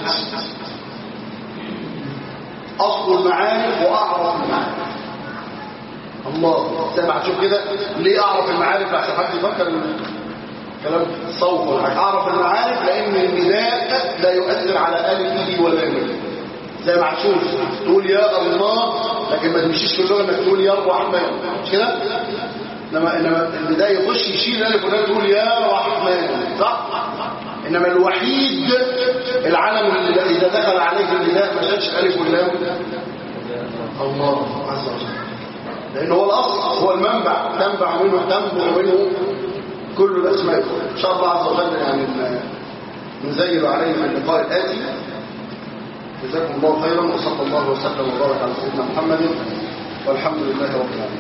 اصل المعارف واعرف المعارف الله زي ما هتشوف كده ليه اعرف المعارف عشان حد يفكر ان كلام صوت ولا حاجه اعرف المعارف لان النداء لا يؤثر تقتصر على ألفه ولامه زي ما هتشوف تقول يا الله لكن ما تمشيش في اللغة انك تقول يا الرحمن مش كده؟ انما انما البداية يخش يشيل ألف ولام تقول يا رحمن صح؟ انما الوحيد العالم اللي اذا دخل عليه النداء ما شالش ألف ولام الله عز وجل لأن هو الأصل هو المنبع تنبع منه تنبع منه كل الأسماء إن شاء الله عز وجل يعني ن- نزيل عليه في اللقاء الآتي جزاكم الله خيرا وصلى الله وسلم وبارك على سيدنا محمد والحمد لله رب العالمين